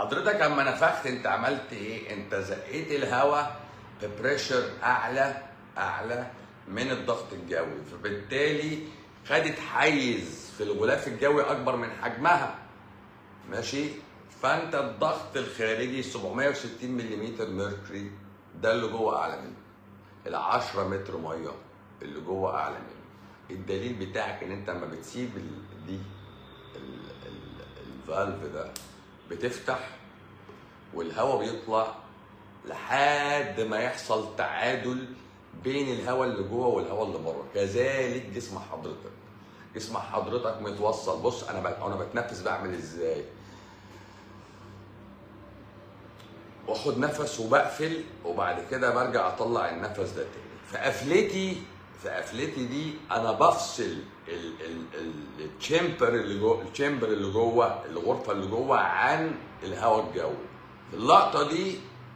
حضرتك اما نفخت انت عملت ايه انت زقيت الهواء ببريشر اعلى اعلى من الضغط الجوي فبالتالي خدت حيز في الغلاف الجوي اكبر من حجمها ماشي فانت الضغط الخارجي 760 ملم ميركوري ده اللي جوه اعلى منه ال 10 متر ميه اللي جوه اعلى منه الدليل بتاعك ان انت لما بتسيب ال- دي ال- ال- الفالف ده بتفتح والهواء بيطلع لحد ما يحصل تعادل بين الهواء اللي جوه والهواء اللي بره كذلك جسم حضرتك جسم حضرتك متوصل بص انا بت... انا بتنفس بعمل ازاي واخد نفس وبقفل وبعد كده برجع اطلع النفس ده تاني فقفلتي فقفلتي دي انا بفصل التشامبر اللي جوه التشامبر اللي جوه الغرفه اللي جوه عن الهواء الجوي في اللقطه دي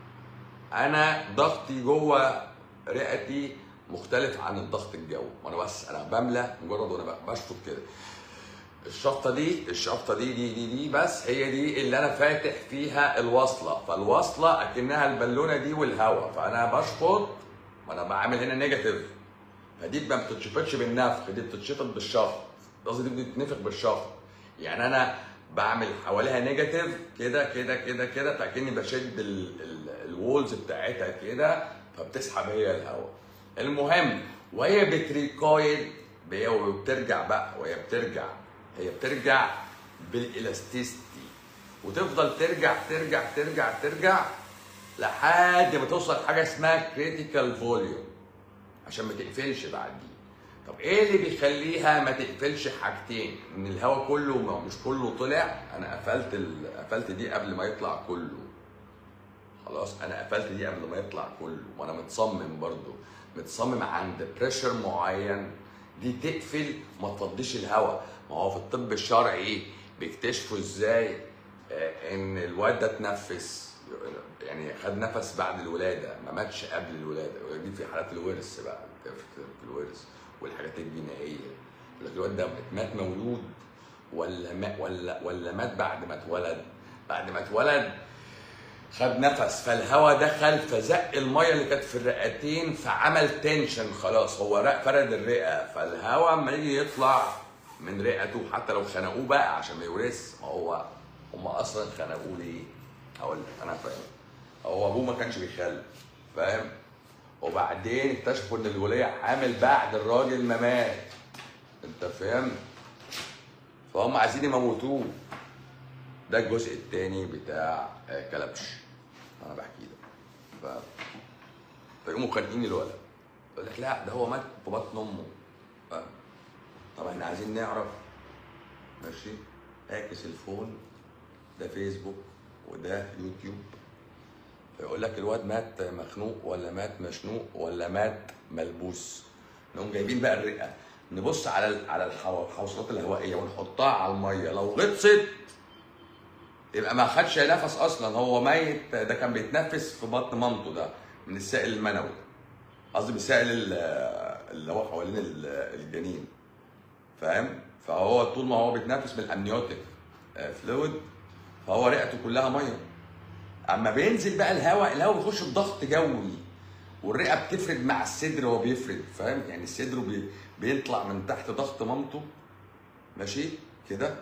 انا ضغطي جوه رئتي مختلف عن الضغط الجوي وانا بس انا بملى مجرد وانا بشفط كده الشفطه دي الشفطه دي دي دي دي بس هي دي اللي انا فاتح فيها الوصله فالوصله اكنها البالونه دي والهواء فانا بشفط وانا بعمل هنا نيجاتيف فدي ما بتتشفطش بالنفخ دي بتتشفط بالشفط قصدي دي بتتنفخ بالشفط يعني انا بعمل حواليها نيجاتيف كده كده كده كده فاكني بشد ال- ال- الوولز بتاعتها كده فبتسحب هي الهواء المهم وهي بتريكويل هي وبترجع بقى وهي بترجع هي بترجع بالالاستيستي وتفضل ترجع ترجع ترجع ترجع لحد ما توصل حاجه اسمها كريتيكال فوليوم عشان ما تقفلش بعد دي طب ايه اللي بيخليها ما تقفلش حاجتين ان الهواء كله ما مش كله طلع انا قفلت ال... قفلت دي قبل ما يطلع كله خلاص انا قفلت دي قبل ما يطلع كله وانا متصمم برضو متصمم عند بريشر معين دي تقفل ما تفضيش الهواء ما هو في الطب الشرعي بيكتشفوا ازاي آه، ان الواد ده اتنفس يعني خد نفس بعد الولاده ما ماتش قبل الولاده دي في حالات الورث بقى في في الورث والحاجات الجنائيه يقول لك الواد ده مات مولود ولا ما ولا ولا مات بعد ما اتولد بعد ما اتولد خد نفس فالهواء دخل فزق الميه اللي كانت في الرئتين فعمل تنشن خلاص هو رق فرد الرئه فالهواء اما يجي يطلع من رئته حتى لو خنقوه بقى عشان ما يورث ما هو هم اصلا خنقوه ليه؟ هقول لك انا فاهم هو ابوه ما كانش بيخلف فاهم؟ وبعدين اكتشفوا ان الوليه حامل بعد الراجل ما مات انت فاهم؟ فهم عايزين يموتوه ده الجزء الثاني بتاع آه، كلبش انا بحكي ده ف... فيقوموا خانقين الولد يقول لك لا ده هو مات في بطن امه ف... طب احنا عايزين نعرف ماشي اعكس الفون ده فيسبوك وده يوتيوب فيقول لك الواد مات مخنوق ولا مات مشنوق ولا مات ملبوس نقوم جايبين بقى الرئه نبص على ال- على الحو- الحوصلات الهوائيه ونحطها على الميه لو غطست يبقى ما خدش نفس اصلا هو ميت ده كان بيتنفس في بطن مامته ده من السائل المنوي قصدي من السائل ال- اللي هو حوالين ال- الجنين فاهم فهو طول ما هو بيتنفس من الامنيوتيك فلويد فهو رئته كلها ميه اما بينزل بقى الهواء الهواء بيخش بضغط جوي والرئه بتفرد مع الصدر وهو بيفرد فاهم يعني الصدر بي بيطلع من تحت ضغط مامته ماشي كده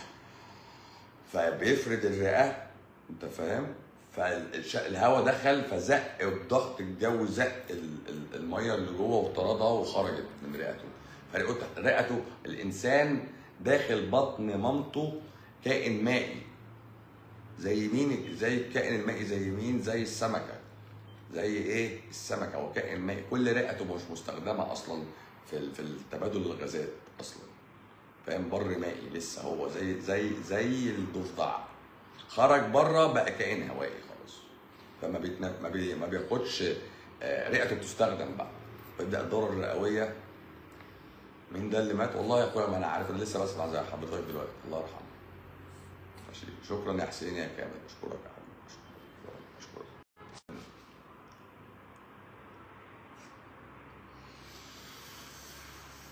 فبيفرد الرئه انت فاهم فالهواء دخل فزق الضغط الجوي زق ال- ال- الميه اللي جوه وطردها وخرجت من رئته فرئته رئته الانسان داخل بطن مامته كائن مائي زي مين زي الكائن المائي زي مين زي السمكه زي ايه السمكه هو كائن مائي كل رئته مش مستخدمه اصلا في ال- في التبادل الغازات اصلا فاهم بر مائي لسه هو زي زي زي الضفدع خرج بره بقى كائن هوائي خلاص فما بيتنا ما, بي ما بياخدش آه، رئته بتستخدم بقى تبدا الدوره الرئويه مين ده اللي مات والله يا اخويا ما انا عارف انا لسه بسمع زي حضرتك دلوقتي الله يرحمه ماشي شكرا يا حسين يا كامل اشكرك يا حبيبي اشكرك اشكرك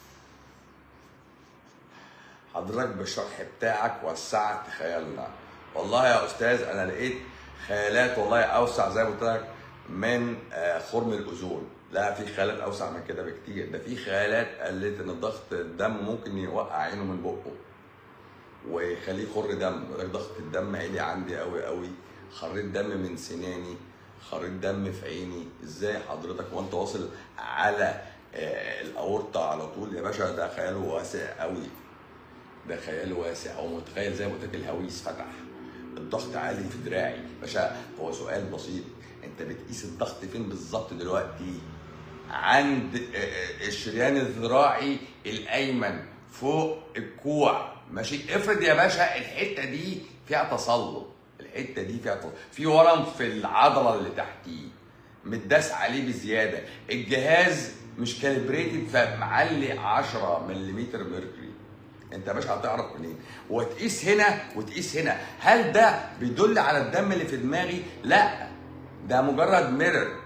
حضرتك بالشرح بتاعك وسعت خيالنا والله يا استاذ انا لقيت خيالات والله اوسع زي ما قلت لك من آه، خرم الاذون لا في خيالات اوسع من كده بكتير ده في خيالات قالت ان ضغط الدم ممكن يوقع عينه من بقه ويخليه يخر دم يقول لك ضغط الدم عالي عندي قوي قوي خريت دم من سناني خريت دم في عيني ازاي حضرتك وانت واصل على آه، الاورطه على طول يا باشا ده خياله واسع قوي ده خيال واسع هو متخيل زي ما قلت لك الهويس فتح الضغط عالي في دراعي باشا هو سؤال بسيط انت بتقيس الضغط فين بالظبط دلوقتي عند آه، آه، الشريان الذراعي الايمن فوق الكوع ماشي افرض يا باشا الحته دي فيها تصلب الحته دي فيها تصلب في ورم في العضله اللي تحتيه متداس عليه بزياده الجهاز مش كالبريتد فمعلي 10 ملم ميركوري انت يا باشا هتعرف منين وتقيس هنا وتقيس هنا هل ده بيدل على الدم اللي في دماغي لا ده مجرد ميرور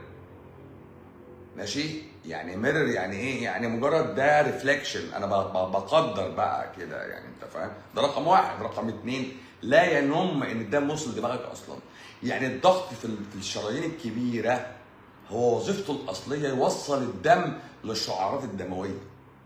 ماشي يعني ميرور يعني ايه يعني مجرد ده ريفليكشن انا ب- ب- بقدر بقى كده يعني انت فاهم ده رقم واحد رقم اتنين لا ينم ان الدم وصل لدماغك اصلا يعني الضغط في ال- في الشرايين الكبيره هو وظيفته الاصليه يوصل الدم للشعارات الدمويه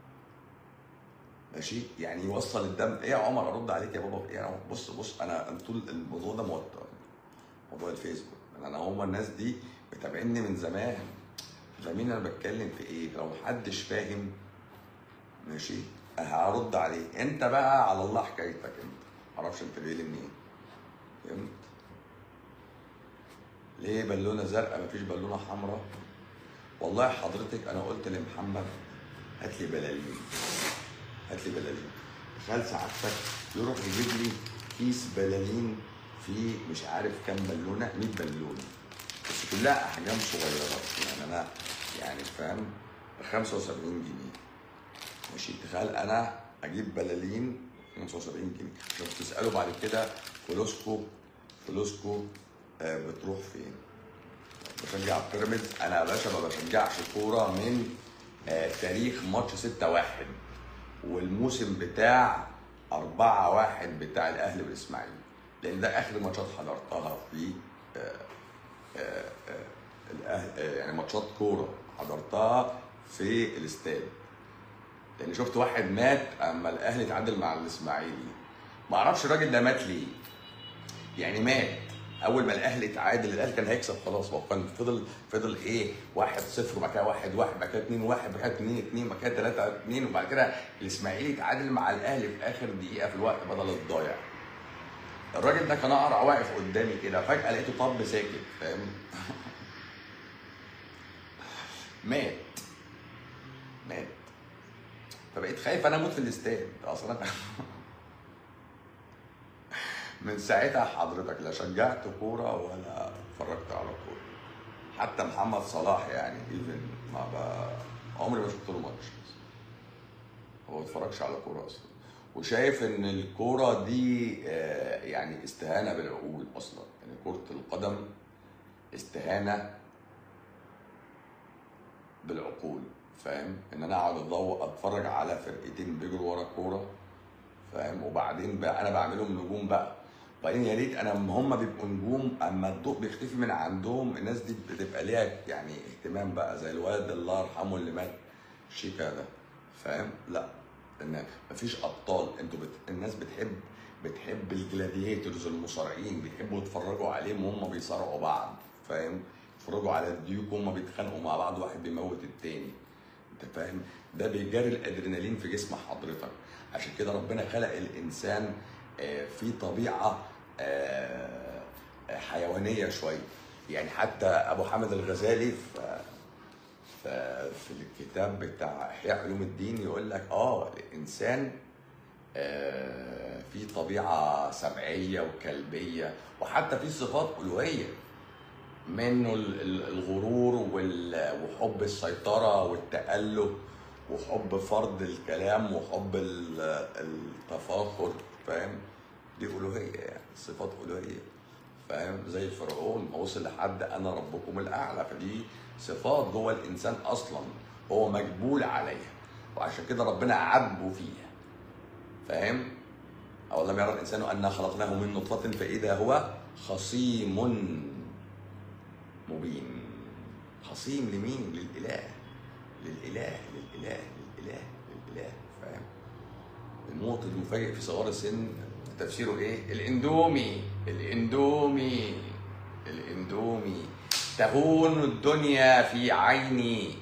ماشي يعني يوصل الدم ايه يا عمر ارد عليك يا بابا ايه يا عمر بص بص انا أنا طول الموضوع ده موتر موضوع الفيسبوك انا هم الناس دي متابعيني من زمان فاهمين انا بتكلم في ايه لو محدش فاهم ماشي هرد عليه انت بقى على الله حكايتك انت معرفش انت جاي لي منين فهمت ليه بالونه زرقاء مفيش بالونه حمراء والله حضرتك انا قلت لمحمد هات لي بلالين هات لي بلالين تخيل سعادتك يروح يجيب لي كيس بلالين فيه مش عارف كام بالونه 100 بالونه بس كلها احجام صغيره يعني انا يعني فاهم ب 75 جنيه ماشي تخيل انا اجيب بلالين 75 جنيه لو تسالوا بعد كده فلوسكو فلوسكو آه، بتروح فين؟ بشجع بيراميدز انا يا باشا ما بشجعش كوره من آه، تاريخ ماتش 6 1 والموسم بتاع 4 1 بتاع الاهلي والاسماعيلي لان ده اخر ماتشات حضرتها في آه، آه، آه، الأهل- آه، يعني ماتشات كوره حضرتها في الاستاد لان شفت واحد مات اما الاهلي اتعادل مع الاسماعيلي ما اعرفش الراجل ده مات ليه يعني مات اول ما الاهلي اتعادل الاهلي كان هيكسب خلاص هو كان فضل فضل ايه 1 0 وبعد كده 1 1 بعد كده 2 1 بعد كده 2 2 بعد كده 3 2 وبعد كده الاسماعيلي اتعادل مع الاهلي في اخر دقيقه في الوقت بدل الضايع الراجل ده كان اقرع واقف قدامي كده فجاه لقيته طب ساكت فاهم مات مات فبقيت خايف انا اموت في الاستاد اصلا أنا من ساعتها حضرتك لا شجعت كوره ولا اتفرجت على كوره حتى محمد صلاح يعني ايفن ما ب... عمري ما شفت له ماتش هو ما اتفرجش على كوره اصلا وشايف ان الكوره دي آه، يعني استهانه بالعقول اصلا يعني كره القدم استهانه بالعقول فاهم ان انا اقعد ادور اتفرج على فرقتين بيجروا ورا كوره فاهم وبعدين بقى انا بعملهم نجوم بقى وبعدين يا ريت انا اما هم بيبقوا نجوم اما الضوء بيختفي من عندهم الناس دي بتبقى ليها يعني اهتمام بقى زي الواد الله يرحمه اللي مات شيكا ده فاهم لا ان مفيش ابطال انتوا بت... الناس بتحب بتحب الجلاديتورز المصارعين بيحبوا يتفرجوا عليهم وهم بيصارعوا بعض فاهم يتفرجوا على الديوك وهم بيتخانقوا مع بعض واحد بيموت التاني انت فاهم ده بيجري الادرينالين في جسم حضرتك عشان كده ربنا خلق الانسان آه، في طبيعه آه، آه، حيوانيه شويه يعني حتى ابو حامد الغزالي في في في الكتاب بتاع احياء علوم الدين يقول لك اه الانسان آه، في طبيعه سبعيه وكلبيه وحتى في صفات الوهيه منه ال- ال- الغرور وال- وحب السيطره والتأله وحب فرض الكلام وحب ال- التفاخر فاهم دي الوهيه يعني صفات الوهيه فاهم زي فرعون ما وصل لحد انا ربكم الاعلى فدي صفات جوه الانسان اصلا هو مجبول عليها وعشان كده ربنا عاتبه فيها فاهم او لم يرى الانسان انا خلقناه من نطفه فاذا هو خصيم مبين خصيم لمين للاله للاله للاله للاله للاله فاهم الموت المفاجئ في صغار السن تفسيره ايه الاندومي الاندومي الاندومي تهون الدنيا في عيني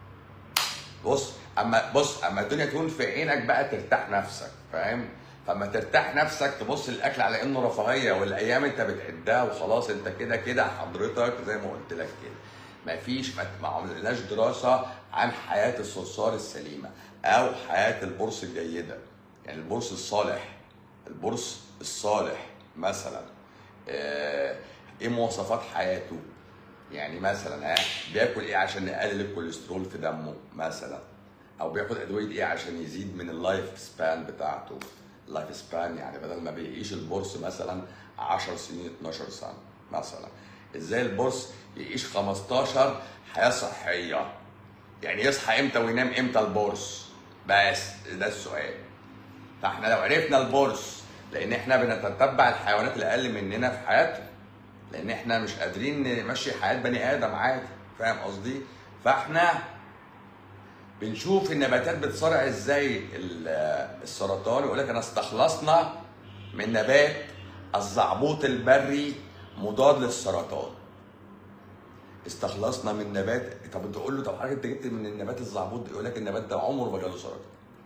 بص اما بص اما الدنيا تهون في عينك بقى ترتاح نفسك فاهم فاما ترتاح نفسك تبص الاكل على انه رفاهيه والايام انت بتعدها وخلاص انت كده كده حضرتك زي ما قلت لك كده مفيش ما عملناش دراسه عن حياه الصرصار السليمه او حياه البورس الجيده يعني البورس الصالح البورس الصالح مثلا آه، ايه مواصفات حياته يعني مثلا ها بياكل ايه عشان يقلل الكوليسترول في دمه مثلا او بياخد ادويه ايه عشان يزيد من اللايف سبان بتاعته اللايف سبان يعني بدل ما بيعيش البورس مثلا 10 سنين 12 سنه مثلا ازاي البورس يعيش 15 حياه صحيه يعني يصحى امتى وينام امتى البورس بس ده السؤال فاحنا لو عرفنا البورس لان احنا بنتتبع الحيوانات اللي اقل مننا في حياتها لان احنا مش قادرين نمشي حياه بني ادم عادي فاهم قصدي فاحنا بنشوف النباتات بتصارع ازاي ال- السرطان يقول لك انا استخلصنا من نبات الزعبوط البري مضاد للسرطان استخلصنا من نبات طب تقول له طب حضرتك انت جبت من النبات الزعبوط يقول لك النبات ده عمره ما جاله سرطان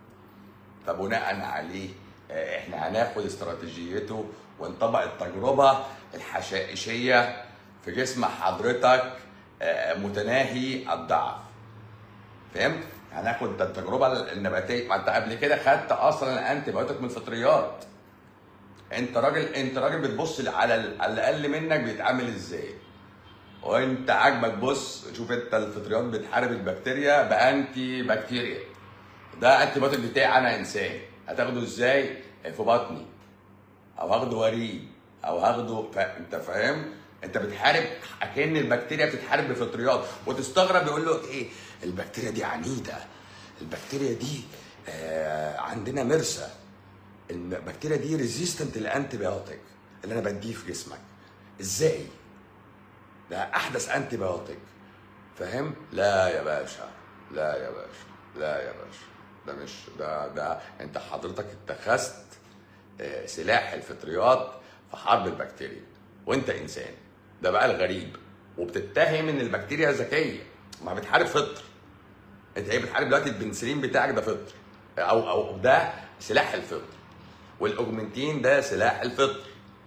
فبناء عليه آه، احنا هناخد استراتيجيته ونطبق التجربه الحشائشيه في جسم حضرتك آه، متناهي الضعف فهمت؟ هناخد التجربه النباتيه ما انت قبل كده خدت اصلا الانتي بايوتيك من الفطريات انت راجل انت راجل بتبص على ال- على الاقل منك بيتعامل ازاي وانت عاجبك بص شوف انت الفطريات بتحارب البكتيريا بانتي بكتيريا ده انتي بايوتيك بتاعي انا انسان هتاخده ازاي في بطني او هاخده وريد او هاخده ف... انت فاهم انت بتحارب اكن البكتيريا بتتحارب بفطريات وتستغرب يقول له ايه البكتيريا دي عنيده البكتيريا دي آه عندنا مرسى البكتيريا دي ريزيستنت للانتي بايوتيك اللي انا بديه في جسمك ازاي ده احدث انتي بايوتيك فاهم لا يا باشا لا يا باشا لا يا باشا ده مش ده ده انت حضرتك اتخذت آه، سلاح الفطريات في حرب البكتيريا وانت انسان ده بقى الغريب وبتتهم ان البكتيريا ذكيه ما بتحارب فطر انت ايه بتحارب دلوقتي البنسلين بتاعك ده فطر او او ده سلاح الفطر والاوجمنتين ده سلاح الفطر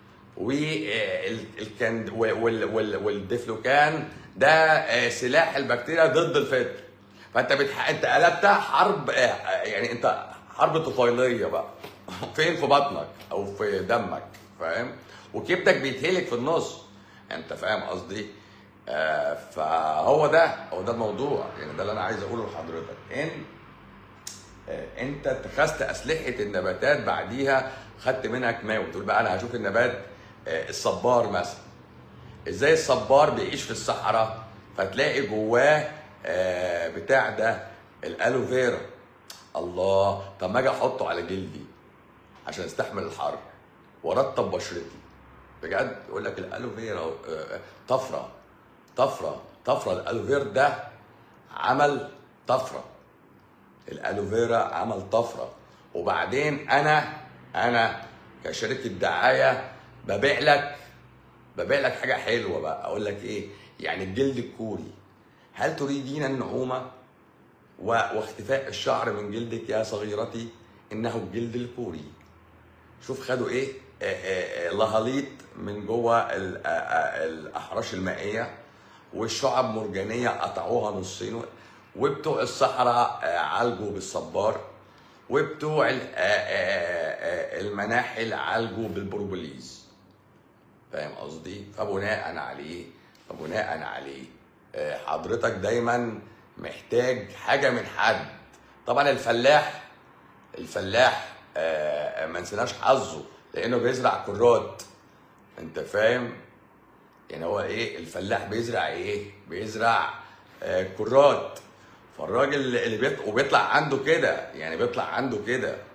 والكند والديفلوكان ده آه، سلاح البكتيريا ضد الفطر فانت بتح... انت قلبتها حرب آه، آه، يعني انت حرب طفيليه بقى فين في بطنك او في دمك فاهم وكبدك بيتهلك في النص انت فاهم قصدي آه فهو ده هو ده الموضوع يعني ده اللي انا عايز اقوله لحضرتك ان آه، انت اتخذت اسلحه النباتات بعديها خدت منها كيماوي تقول بقى انا هشوف النبات آه، الصبار مثلا ازاي الصبار بيعيش في الصحراء فتلاقي جواه آه، بتاع ده الالوفيرا الله طب ما اجي احطه على جلدي عشان استحمل الحر وارطب بشرتي بجد يقول لك الالوفيرا آه، طفره طفره طفره الالوفير ده عمل طفره الالوفيرا عمل طفره وبعدين انا انا كشركه دعايه ببيع لك ببيع لك حاجه حلوه بقى اقول لك ايه يعني الجلد الكوري هل تريدين النعومه و- واختفاء الشعر من جلدك يا صغيرتي انه الجلد الكوري شوف خدوا ايه آه، آه، آه، لهاليط من جوه ال- آه، آه، الاحراش المائيه والشعب مرجانيه قطعوها نصين وبتوع الصحراء آه، عالجوا بالصبار وبتوع ال- آه، آه، آه، المناحل عالجوا بالبروبوليز فاهم قصدي فبناء عليه فبناء عليه آه، حضرتك دايما محتاج حاجه من حد طبعا الفلاح الفلاح آه، ما نسيناش حظه لانه بيزرع كرات انت فاهم يعني هو ايه الفلاح بيزرع ايه بيزرع آه، كرات فالراجل اللي بيطلع وبيطلع عنده كده يعني بيطلع عنده كده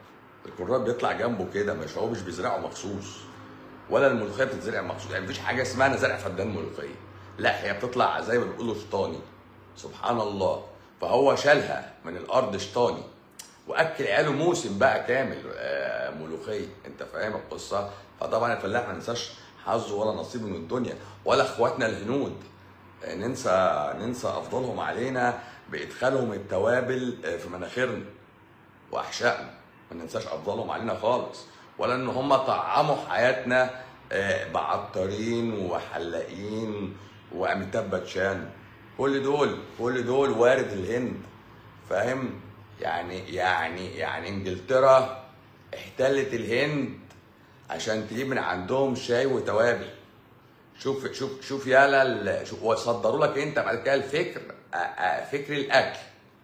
الكرات بيطلع جنبه كده مش هو مش بيزرعه مخصوص ولا الملوخيه بتتزرع مخصوص يعني مفيش حاجه اسمها انا زارع فدان ملوخيه لا هي بتطلع زي ما بيقولوا شطاني سبحان الله فهو شالها من الارض شطاني واكل عياله موسم بقى كامل آه، ملوخيه انت فاهم القصه فطبعا الفلاح ما ننساش حظه ولا نصيبه من الدنيا ولا اخواتنا الهنود آه، ننسى ننسى افضلهم علينا بادخالهم التوابل آه، في مناخيرنا واحشائنا ما ننساش افضلهم علينا خالص ولا ان هم طعموا حياتنا آه، بعطارين وحلاقين واميتاب باتشان كل دول كل دول وارد الهند فاهم يعني يعني يعني انجلترا احتلت الهند عشان تجيب من عندهم شاي وتوابل شوف شوف شوف يالا ال- شوف وصدروا لك انت بعد كده الفكر آه، آه، فكر الاكل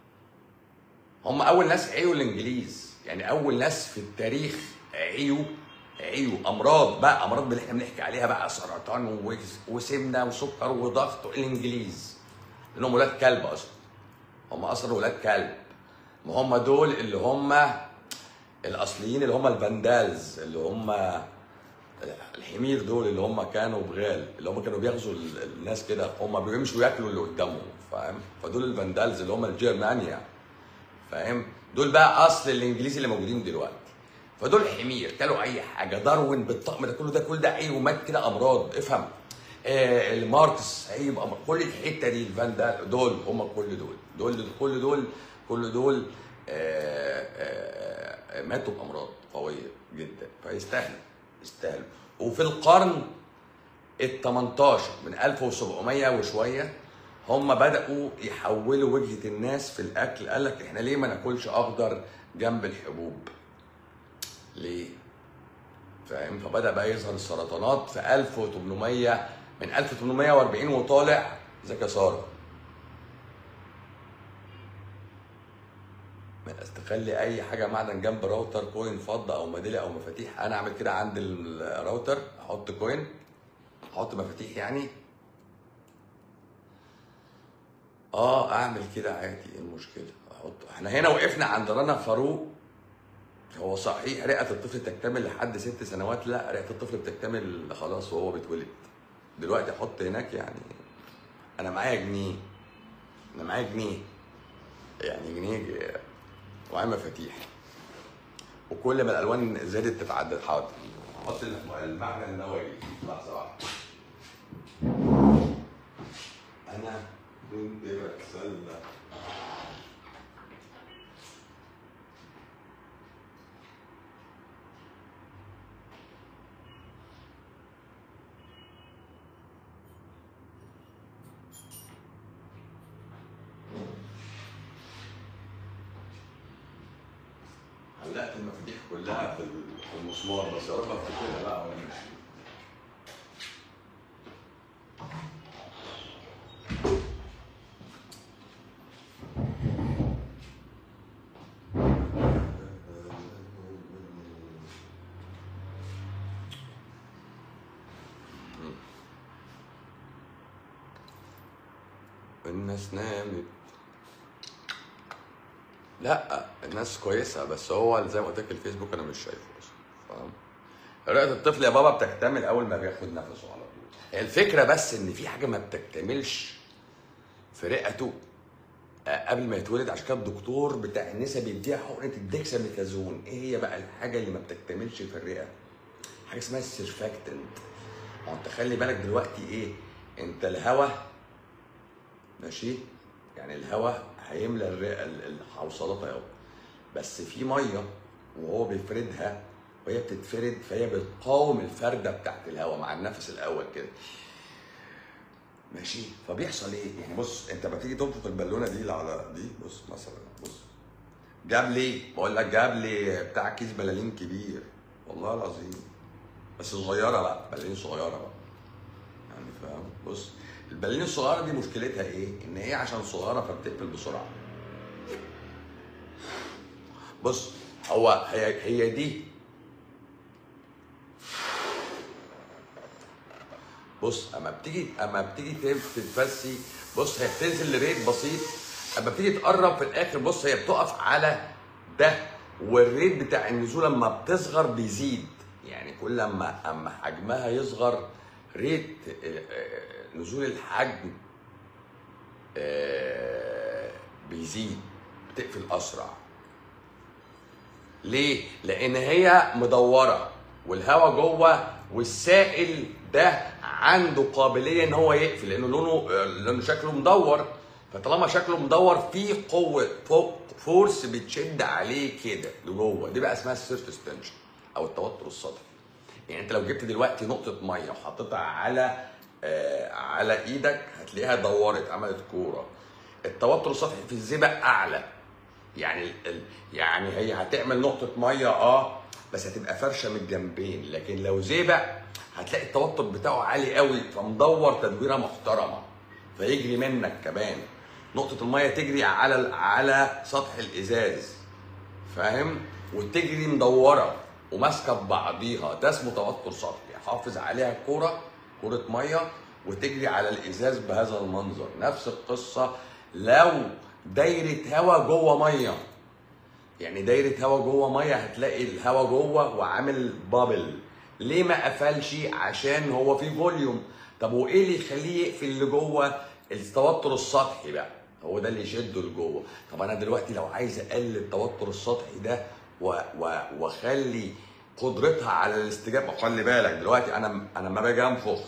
هم اول ناس عيوا الانجليز يعني اول ناس في التاريخ عيوا عيوا امراض بقى امراض اللي احنا بنحكي عليها بقى سرطان و- وسمنه وسكر وضغط الانجليز لانهم ولاد كلب اصلا هم اصلا ولاد كلب ما هم دول اللي هم الاصليين اللي هم الفاندالز اللي هم الحمير دول اللي هم كانوا بغال اللي هم كانوا بيغزوا ال- الناس كده هم بيمشوا ياكلوا اللي قدامهم فاهم فدول الفاندالز اللي هم الجرمانيا فاهم دول بقى اصل الانجليزي اللي موجودين دلوقتي فدول حمير كلوا اي حاجه داروين بالطقم ده كله ده كل ده عيب ومات كده امراض افهم آه الماركس عيب أمراض. كل الحته دي الفان ده دول هم كل دول دول كل دول كل دول آه آه آه ماتوا بامراض قويه جدا فيستاهلوا يستاهلوا وفي القرن ال 18 من 1700 وشويه هم بداوا يحولوا وجهه الناس في الاكل قال لك احنا ليه ما ناكلش اخضر جنب الحبوب ليه فاهم فبدا بقى يظهر السرطانات في 1800 من 1840 وطالع ازيك يا ساره تخلي اي حاجه معدن جنب راوتر كوين فضه او ميداليه او مفاتيح انا اعمل كده عند الراوتر احط كوين احط مفاتيح يعني اه اعمل كده عادي ايه المشكله احط احنا هنا وقفنا عند رنا فاروق هو صحيح رئه الطفل تكتمل لحد ست سنوات لا رئه الطفل بتكتمل خلاص وهو بيتولد دلوقتي احط هناك يعني انا معايا جنيه انا معايا جنيه يعني جنيه ومعايا مفاتيح وكل ما الالوان زادت تتعدد حاضر احط المعنى النووي لحظه واحده انا كنت بتسلى علقت المفاتيح كلها في في المسمار بس يا رب افتكرها بقى وانا ماشي الناس نامت لا الناس كويسه بس هو زي ما قلت لك الفيسبوك انا مش شايفه اصلا فاهم رئه الطفل يا بابا بتكتمل اول ما بياخد نفسه على طول الفكره بس ان في حاجه ما بتكتملش في رئته آه، قبل ما يتولد عشان كده الدكتور بتاع النساء بيديها حقنه الديكساميثازون ايه هي بقى الحاجه اللي ما بتكتملش في الرئه حاجه اسمها السيرفاكتنت ما هو انت خلي بالك دلوقتي ايه انت الهواء ماشي يعني الهواء هيملى الرئه ال- الحوصلات اهو بس في ميه وهو بيفردها وهي بتتفرد فهي بتقاوم الفرده بتاعت الهواء مع النفس الاول كده ماشي فبيحصل ايه؟ يعني بص انت لما تيجي تنفخ البالونه دي اللي على دي بص مثلا بص جاب لي بقول لك جاب لي بتاع كيس بلالين كبير والله العظيم بس صغيره بقى بلالين صغيره بقى يعني فاهم بص البلالين الصغيره دي مشكلتها ايه؟ ان هي عشان صغيره فبتقفل بسرعه بص هو هي هي دي بص اما بتيجي اما بتيجي تف- تتفسي بص هي بتنزل لريت بسيط اما بتيجي تقرب في الاخر بص هي بتقف على ده والريت بتاع النزول لما بتصغر بيزيد يعني كل لما اما حجمها يصغر ريت آه، آه، نزول الحجم آه، بيزيد بتقفل اسرع ليه؟ لان هي مدوره والهواء جوه والسائل ده عنده قابليه ان هو يقفل لانه لونه لانه شكله مدور فطالما شكله مدور في قوه فوق فورس بتشد عليه كده لجوه دي بقى اسمها السيرفيس تنشن او التوتر السطحي يعني انت لو جبت دلوقتي نقطه ميه وحطيتها على آه على ايدك هتلاقيها دورت عملت كوره التوتر السطحي في الزئبق اعلى يعني ال- ال- يعني هي هتعمل نقطه ميه اه بس هتبقى فرشه من الجنبين لكن لو زئبق هتلاقي التوتر بتاعه عالي قوي فمدور تدويره محترمه فيجري منك كمان نقطه الميه تجري على على سطح الازاز فاهم وتجري مدوره وماسكه ببعضيها ده اسمه توتر سطحي حافظ عليها كوره كوره ميه وتجري على الازاز بهذا المنظر نفس القصه لو دايره هواء جوه ميه يعني دايره هواء جوه ميه هتلاقي الهواء جوه وعامل بابل ليه ما قفلش عشان هو في فوليوم طب وايه اللي يخليه يقفل اللي جوه التوتر السطحي بقى هو ده اللي يشده لجوه طب انا دلوقتي لو عايز اقلل التوتر السطحي ده و- و- واخلي قدرتها على الاستجابه خلي بالك دلوقتي انا انا لما باجي انفخ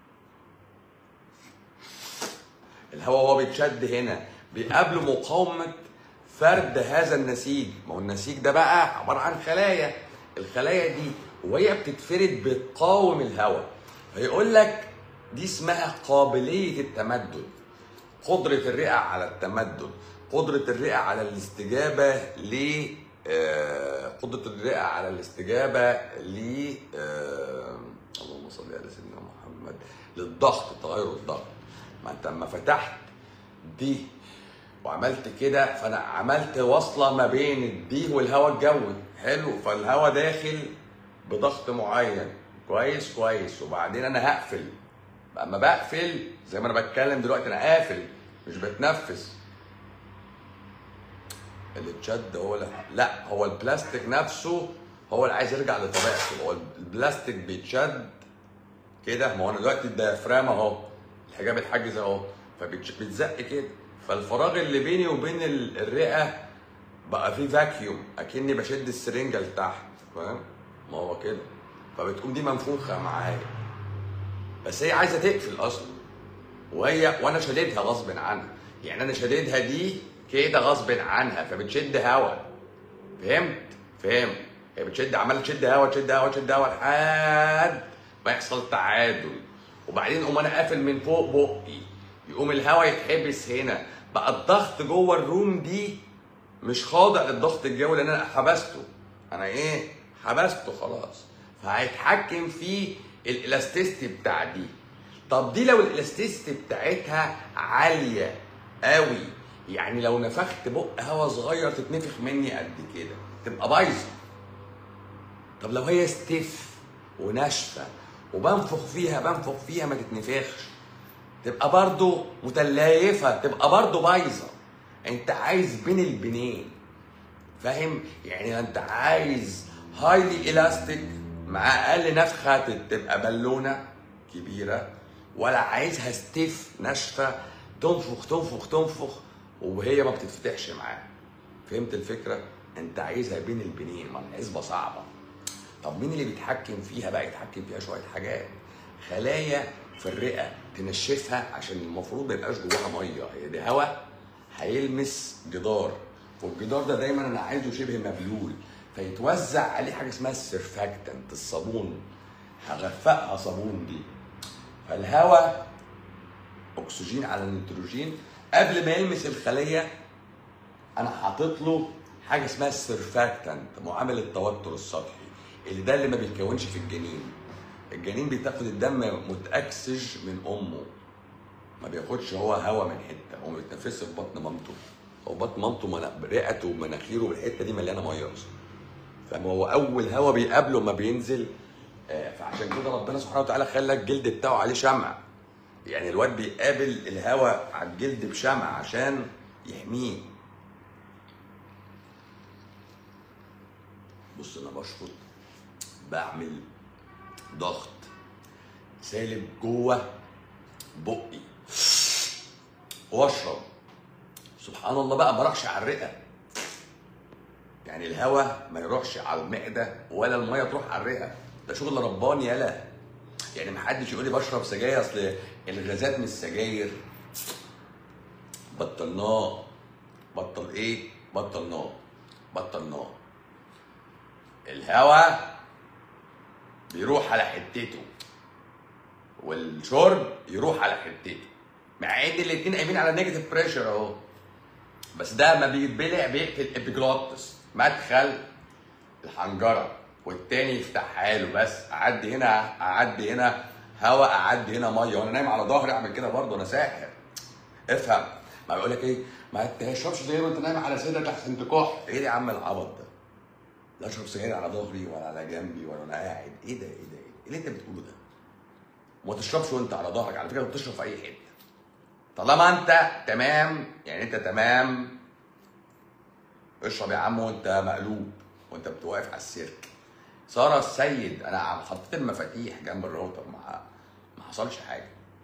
الهواء وهو بيتشد هنا بيقابله مقاومه فرد هذا النسيج ما هو النسيج ده بقى عباره عن خلايا الخلايا دي وهي بتتفرد بتقاوم الهواء فيقول لك دي اسمها قابليه التمدد قدرة الرئة على التمدد قدرة الرئة على الاستجابة ل آه، قدرة الرئة على الاستجابة ل آه، اللهم صل على سيدنا محمد للضغط تغير الضغط ما انت لما فتحت دي وعملت كده فانا عملت وصله ما بين الدي والهواء الجوي حلو فالهواء داخل بضغط معين كويس كويس وبعدين انا هقفل اما بقفل زي ما انا بتكلم دلوقتي انا قافل مش بتنفس اللي اتشد هو اللي لا هو البلاستيك نفسه هو اللي عايز يرجع لطبيعته هو البلاستيك بيتشد كده ما هو انا دلوقتي الديافرام اهو الحجاب اتحجز اهو فبيتزق كده فالفراغ اللي بيني وبين ال- الرئه بقى فيه فاكيوم اكني بشد السرنجه لتحت فاهم ما هو كده فبتقوم دي منفوخه معايا بس هي عايزه تقفل اصلا وهي وانا شديدها غصب عنها يعني انا شديدها دي كده غصب عنها فبتشد هوا فهمت فهمت هي بتشد عماله تشد هوا تشد هوا تشد هوا لحد ما يحصل تعادل وبعدين اقوم انا قافل من فوق بقي يقوم الهوا يتحبس هنا بقى الضغط جوه الروم دي مش خاضع للضغط الجوي لان انا حبسته انا ايه حبسته خلاص فهيتحكم في الالاستيستي بتاع دي طب دي لو الالاستيستي بتاعتها عاليه قوي يعني لو نفخت بق هوا صغير تتنفخ مني قد كده تبقى بايظه طب لو هي ستيف وناشفه وبنفخ فيها بنفخ فيها ما تتنفخش تبقى برضو متليفه تبقى برضو بايظه انت عايز بين البنين فاهم يعني انت عايز هايلي الاستيك مع اقل نفخه تبقى بالونه كبيره ولا عايزها ستيف ناشفه تنفخ تنفخ تنفخ وهي ما بتتفتحش معاك فهمت الفكره انت عايزها بين البنين ما الحسبه صعبه طب مين اللي بيتحكم فيها بقى يتحكم فيها شويه حاجات خلايا في الرئه تنشفها عشان المفروض ما يبقاش جواها ميه هي دي هواء هيلمس جدار والجدار ده دايما انا عايزه شبه مبلول فيتوزع عليه حاجه اسمها السرفاكتنت الصابون هغفقها صابون دي فالهواء اكسجين على النيتروجين قبل ما يلمس الخليه انا حاطط له حاجه اسمها السرفاكتنت معامل التوتر السطحي اللي ده اللي ما بيتكونش في الجنين الجنين بتاخد الدم متاكسج من امه ما بياخدش هو هوا من حته هو ما بيتنفسش في بطن مامته هو بطن مامته من- رئته ومناخيره والحته دي مليانه ميه اصلا فما هو اول هوا بيقابله ما بينزل آه، فعشان كده ربنا سبحانه وتعالى خلى الجلد بتاعه عليه شمع يعني الواد بيقابل الهوا على الجلد بشمع عشان يحميه بص انا بشفط بعمل ضغط سالب جوه بقي واشرب سبحان الله بقى ما راحش على الرئه يعني الهواء ما يروحش على المعده ولا الميه تروح على الرئه ده شغل رباني يالا يعني محدش يقول لي بشرب سجاير اصل الغازات من السجاير بطلناه بطل ايه بطلناه بطلناه الهواء بيروح على حتته والشرب يروح على حتته مع ان الاتنين قايمين على نيجاتيف بريشر اهو بس ده ما بيتبلع بيقفل الابيجلوتس مدخل الحنجره والتاني يفتحها له بس اعدي هنا اعدي هنا هواء اعدي هنا ميه وانا نايم على ظهري اعمل كده برضه انا ساحر افهم ما بيقول لك ايه ما تشربش سجاير وانت نايم على صدرك احسن تكح ايه يا عم العبط ده لا اشرب سجاير على ظهري ولا على جنبي ولا انا قاعد ايه ده ايه ده ايه اللي انت بتقوله ده وما تشربش وانت على ظهرك على فكره بتشرب في اي حته طالما انت تمام يعني انت تمام اشرب يا عم وانت مقلوب وانت بتوقف على السيرك ساره السيد انا حطيت المفاتيح جنب الراوتر ما ما حصلش حاجه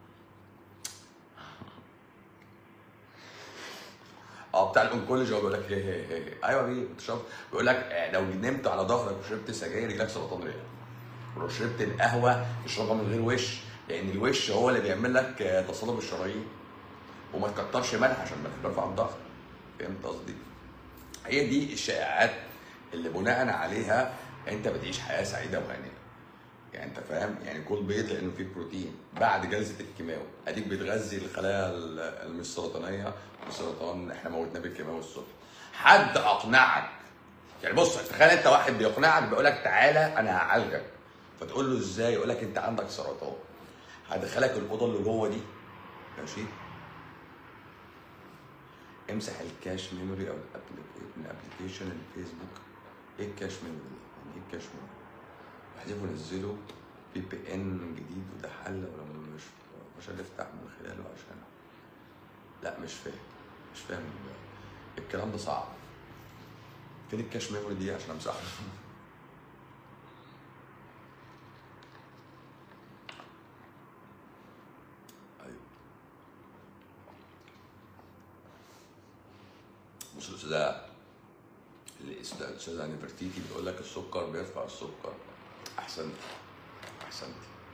اه بتاع الانكولوجي هو بيقول لك هي هي هي ايوه بيه بتشرب بيقول لك آه، لو نمت على ظهرك وشربت سجاير يجيلك سرطان رئه ولو شربت القهوه اشربها من غير وش لان الوش هو اللي بيعمل لك آه، تصلب الشرايين وما تكترش ملح عشان ملح بيرفع الضغط فهمت قصدي؟ هي دي الشائعات اللي بناء عليها انت بتعيش حياه سعيده وهانئه يعني انت فاهم يعني كل بيض لانه فيه بروتين بعد جلسه الكيماوي اديك بتغذي الخلايا ال- اللي مش سرطانيه والسرطان احنا موتناه بالكيماوي الصبح حد اقنعك يعني بص تخيل انت واحد بيقنعك بيقول لك تعالى انا هعالجك فتقول له ازاي يقول لك انت عندك سرطان هدخلك الاوضه اللي جوه دي ماشي امسح الكاش ميموري او الأبليك- من ابلكيشن الفيسبوك ايه الكاش ميموري ده؟ يعني ايه الكاش ميموري؟ احذفه نزله في بي ان جديد وده حل ولا مش مش هنفتح من خلاله عشان لا مش فاهم مش فاهم الكلام ده صعب فين الكاش ميموري دي عشان امسحها ايوه بص الاستاذه الاستاذ الاستاذه نفرتيتي بتقول لك السكر بيرفع السكر احسنت احسنت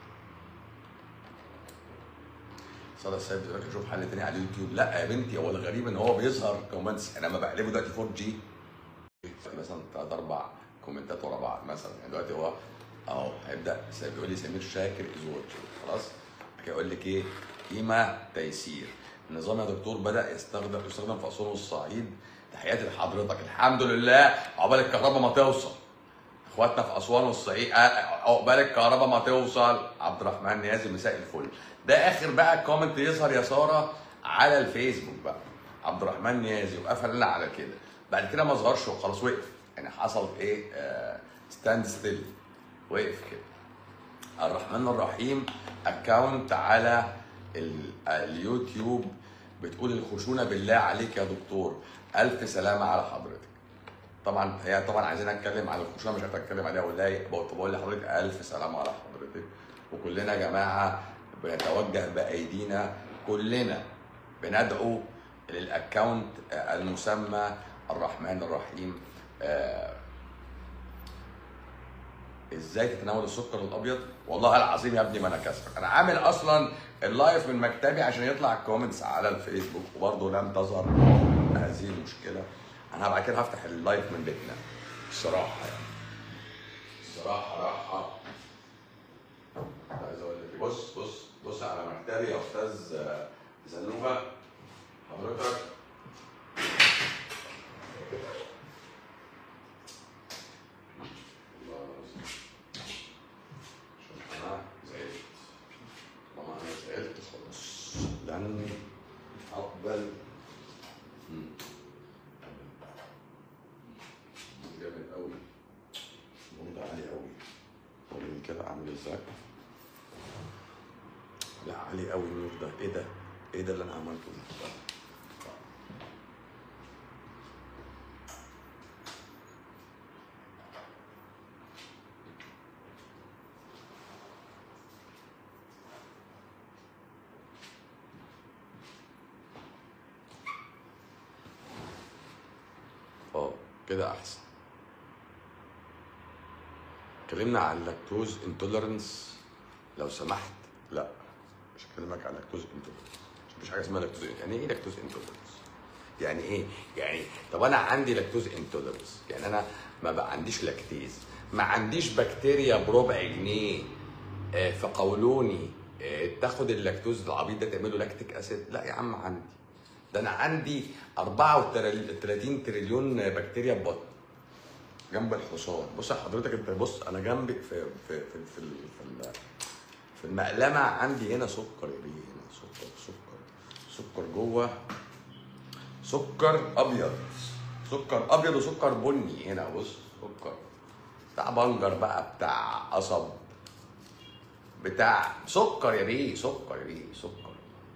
ساره السيد بتقول لك اشوف حل تاني على اليوتيوب لا يا بنتي هو الغريب ان هو بيظهر كومنتس انا لما بقلبه دلوقتي 4 جي مثلا ثلاث اربع كومنتات ورا بعض مثلا يعني دلوقتي هو اهو هيبدا بيقول لي سمير شاكر از واتشنج خلاص بعد كده يقول لك ايه قيمه تيسير النظام يا دكتور بدا يستخدم يستخدم في اسوان والصعيد تحياتي لحضرتك الحمد لله عقبال الكهرباء ما توصل اخواتنا في اسوان والصعيد آه، عقبال الكهرباء ما توصل عبد الرحمن نيازي مساء الفل ده اخر بقى كومنت يظهر يا ساره على الفيسبوك بقى عبد الرحمن نيازي وقفل لنا على كده بعد كده ما ظهرش وخلاص وقف يعني حصل ايه ستاند ستيل وقف كده الرحمن الرحيم اكونت على ال- اليوتيوب بتقول الخشونه بالله عليك يا دكتور الف سلامه على حضرتك طبعا هي طبعا عايزين اتكلم على الخشونه مش هتكلم عليها ولا إيه؟ بقول بقول لحضرتك الف سلامه على حضرتك وكلنا يا جماعه بنتوجه بايدينا كلنا بندعو للاكونت المسمى الرحمن الرحيم آه، ازاي تتناول السكر الابيض والله العظيم يا ابني ما انا كسبك انا عامل اصلا اللايف من مكتبي عشان يطلع الكومنتس على الفيسبوك وبرضه لم تظهر هذه المشكله انا بعد كده هفتح اللايف من بيتنا الصراحه يعني الصراحه راحه عايز اقول لك بص بص بص على مكتبي يا استاذ آه، زنوبه حضرتك الله العظيم. عشان انا زعلت طالما انا زعلت خلاص لن اقبل مم. جامد قوي النور ده عالي قوي وريني كده عامل ازاي لا عالي قوي النور ده ايه ده ايه ده اللي انا عملته ده كده احسن اتكلمنا عن اللاكتوز انتولرنس لو سمحت لا مش هكلمك عن لاكتوز انتولرنس مش حاجه اسمها لاكتوز يعني ايه لاكتوز انتولرنس يعني ايه يعني طب انا عندي لاكتوز انتولرنس يعني انا ما بقى عنديش لاكتيز ما عنديش بكتيريا بربع جنيه آه، في قولوني آه، تاخد اللاكتوز العبيط ده تعمله لاكتيك اسيد لا يا عم عندي ده انا عندي 34 تريليون بكتيريا في بطني جنب الحصان بص يا حضرتك انت بص انا جنبي في في في في, في, في, في المقلمه عندي هنا سكر يا بيه هنا سكر سكر سكر جوه سكر ابيض سكر ابيض وسكر بني هنا بص سكر بتاع بنجر بقى بتاع قصب بتاع سكر يا بيه سكر يا بيه سكر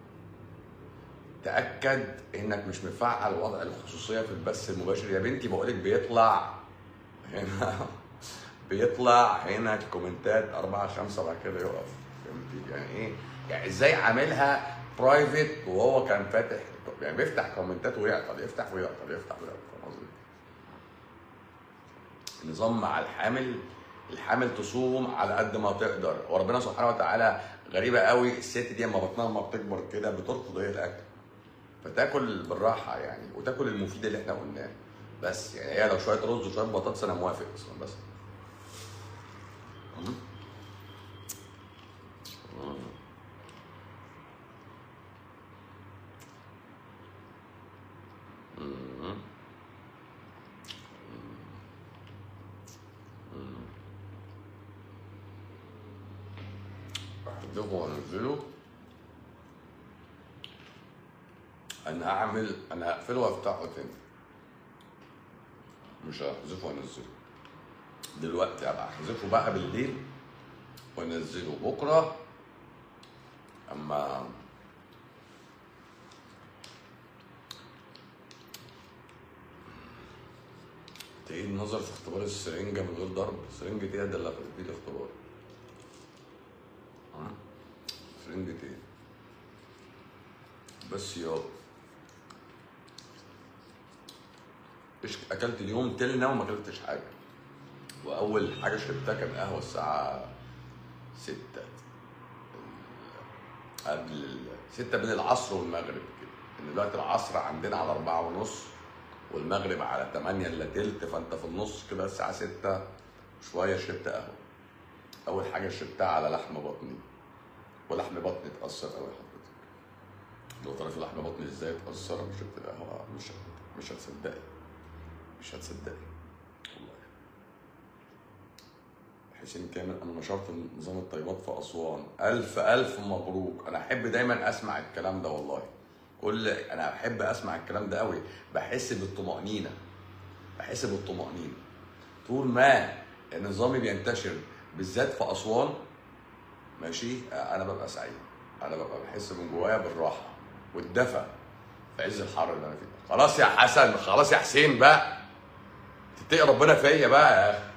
تاكد انك مش مفعل وضع الخصوصيه في البث المباشر يا بنتي بقولك بيطلع هنا بيطلع هنا الكومنتات أربعة خمسة بعد كده يقف فهمتي يعني إيه؟ يعني إزاي عاملها برايفت وهو كان فاتح يعني بيفتح كومنتات ويعطل يفتح ويعطل يفتح ويعطل فاهم قصدي؟ نظام مع الحامل الحامل تصوم على قد ما تقدر وربنا سبحانه وتعالى غريبه قوي الست دي اما بطنها ما بتكبر كده بترفض هي الاكل فتاكل بالراحه يعني وتاكل المفيد اللي احنا قلناه بس يعني هي لو شويه رز وشويه بطاطس انا موافق اصلا بس مم. مم. مم. احذفه وانزله انا هعمل انا هقفله وافتحه تاني مش هحذفه وانزله دلوقتي ابقى احذفه بقى بالليل وانزله بكره اما تعيد النظر في اختبار السرنجة من غير ضرب سرنجة ايه ده اللي في الاختبار ها؟ سرنجة ايه بس يابا إيش اكلت اليوم تلنا وما اكلتش حاجه واول حاجه شربتها كان قهوه الساعه 6 قبل ال- ستة بين العصر والمغرب كده ان دلوقتي العصر عندنا على أربعة ونص والمغرب على 8 الا تلت فانت في النص كده الساعة 6 شوية شربت قهوة أول حاجة شربتها على لحم بطني ولحم بطني اتأثر أوي حضرتك لو تعرفي لحم بطني ازاي اتأثر شربت القهوة مش مش هتصدقي مش هتصدقي والله حسين كامل انا نشرت نظام الطيبات في اسوان الف الف مبروك انا احب دايما اسمع الكلام ده والله كل انا بحب اسمع الكلام ده قوي بحس بالطمانينه بحس بالطمانينه طول ما نظامي بينتشر بالذات في اسوان ماشي انا ببقى سعيد انا ببقى بحس من جوايا بالراحه والدفى في عز الحر اللي انا فيه ده. خلاص يا حسن خلاص يا حسين بقى تتقي ربنا فيا بقى يا اخي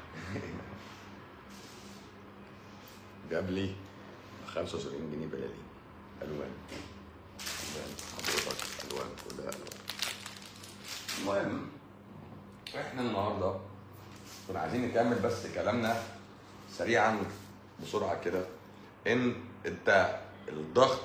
جاب لي 75 جنيه بلالين الوان الوان حضرتك الوان كلها الوان المهم احنا النهارده كنا عايزين نكمل بس كلامنا سريعا بسرعه كده ان انت الضغط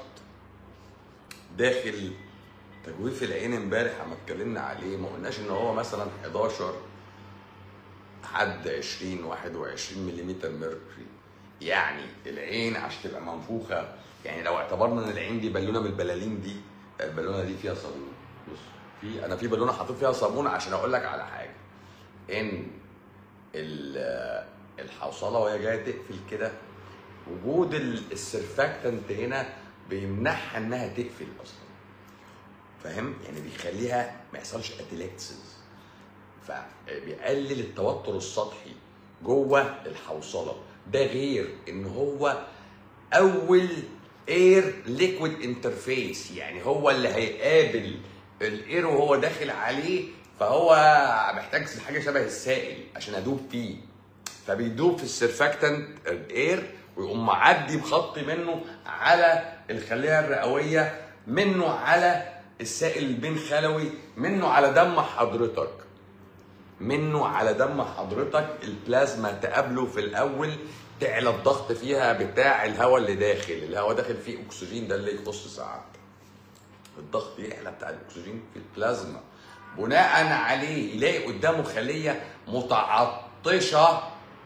داخل تجويف العين امبارح اما اتكلمنا عليه ما قلناش ان هو مثلا 11 حد 20 21 ملم ميركوري يعني العين عشان تبقى منفوخه يعني لو اعتبرنا ان العين دي بالونه من البلالين دي البالونه دي فيها صابون بص في انا في بالونه حاطط فيها صابون عشان اقول لك على حاجه ان ال- الحوصله وهي جايه تقفل كده وجود ال- السرفاكتنت هنا بيمنعها انها تقفل اصلا فاهم يعني بيخليها ما يحصلش اتلكسز فبيقلل التوتر السطحي جوه الحوصله ده غير ان هو اول اير ليكويد انترفيس يعني هو اللي هيقابل الاير وهو داخل عليه فهو محتاج حاجه شبه السائل عشان ادوب فيه فبيدوب في السرفاكتنت الاير ويقوم معدي بخط منه على الخليه الرئويه منه على السائل البين خلوي منه على دم حضرتك منه على دم حضرتك البلازما تقابله في الاول تعلى الضغط فيها بتاع الهواء اللي داخل الهواء داخل فيه اكسجين ده اللي يخص ساعات الضغط يعلى بتاع الاكسجين في البلازما بناء عليه يلاقي قدامه خليه متعطشه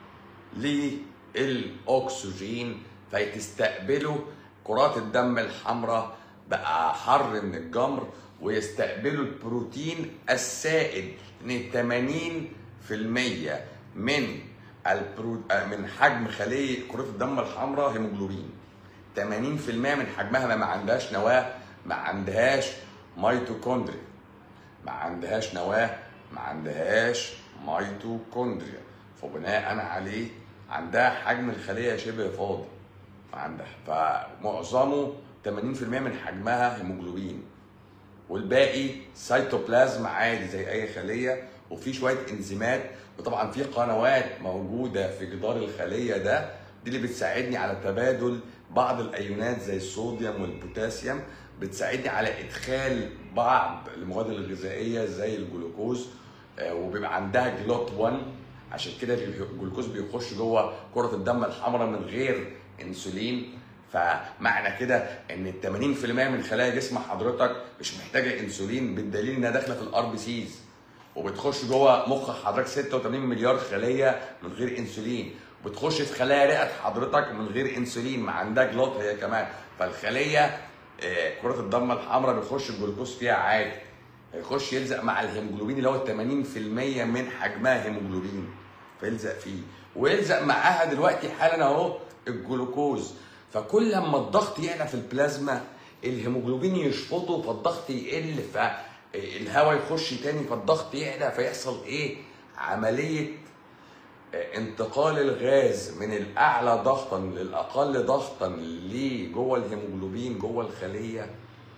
للاكسجين فتستقبله كرات الدم الحمراء بقى حر من الجمر ويستقبلوا البروتين السائل ان 80% من البرو... من حجم خليه كرات الدم الحمراء هيموجلوبين 80% من حجمها ما عندهاش نواه ما عندهاش ميتوكوندريا ما عندهاش نواه ما عندهاش ميتوكوندريا فبناء عليه عندها حجم الخليه شبه فاضي فعندها فمعظمه 80% من حجمها هيموجلوبين والباقي سيتوبلازم عادي زي اي خليه وفي شويه انزيمات وطبعا في قنوات موجوده في جدار الخليه ده دي اللي بتساعدني على تبادل بعض الايونات زي الصوديوم والبوتاسيوم بتساعدني على ادخال بعض المواد الغذائيه زي الجلوكوز آه، وبيبقى عندها جلوت 1 عشان كده الجلوكوز بيخش جوه كره الدم الحمراء من غير انسولين فمعنى كده ان 80% من خلايا جسم حضرتك مش محتاجه انسولين بالدليل انها داخله في الار بي سيز وبتخش جوه مخ حضرتك 86 مليار خليه من غير انسولين بتخش في خلايا رئه حضرتك من غير انسولين ما عندها جلوت هي كمان فالخليه آه، كرة الدم الحمراء بيخش الجلوكوز فيها عادي هيخش يلزق مع الهيموجلوبين اللي هو 80% من حجمها هيموجلوبين فيلزق فيه ويلزق معاها دلوقتي حالا اهو الجلوكوز فكل لما الضغط يعلى في البلازما الهيموجلوبين يشفطه فالضغط يقل فالهواء يخش تاني فالضغط يعلى فيحصل ايه عمليه انتقال الغاز من الاعلى ضغطا للاقل ضغطا لجوه الهيموجلوبين جوه الخليه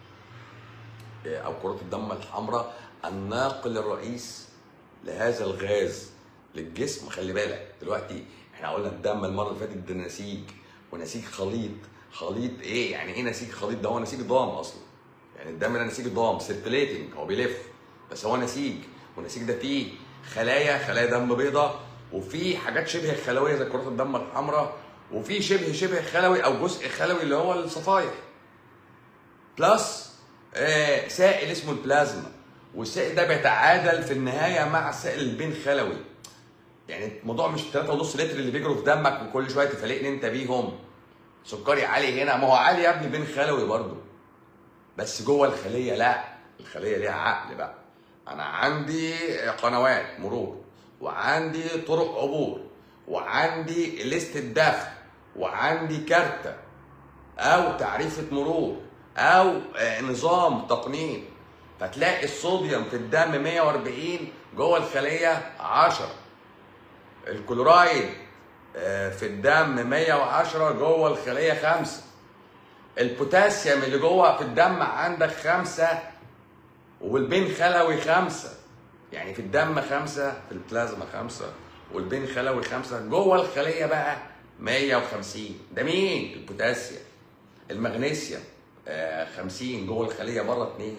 او كرات الدم الحمراء الناقل الرئيس لهذا الغاز للجسم خلي بالك دلوقتي احنا قلنا الدم المره اللي فاتت ده نسيج ونسيج خليط خليط ايه يعني ايه نسيج خليط ده هو نسيج ضام اصلا يعني الدم ده نسيج ضام سيركليتنج هو بيلف بس هو نسيج والنسيج ده فيه خلايا خلايا دم بيضاء وفي حاجات شبه خلويه زي كرات الدم الحمراء وفي شبه شبه خلوي او جزء خلوي اللي هو الصفائح بلس آه سائل اسمه البلازما والسائل ده بيتعادل في النهايه مع السائل البين خلوي يعني الموضوع مش 3.5 لتر اللي بيجروا في دمك وكل شويه تفلقني انت بيهم سكري عالي هنا ما هو عالي يا ابني بين خلوي برضه بس جوه الخليه لا الخليه ليها عقل بقى انا عندي قنوات مرور وعندي طرق عبور وعندي لستة دفع وعندي كارتة أو تعريفة مرور أو آه، نظام تقنين فتلاقي الصوديوم في الدم 140 جوه الخلية 10 الكلورايد آه، في الدم 110 جوه الخلية 5 البوتاسيوم اللي جوه في الدم عندك 5 والبين خلوي 5 يعني في الدم خمسة في البلازما خمسة والبين خلوي خمسة جوه الخلية بقى 150 ده مين؟ البوتاسيوم المغنيسيوم آه 50 جوه الخلية بره 2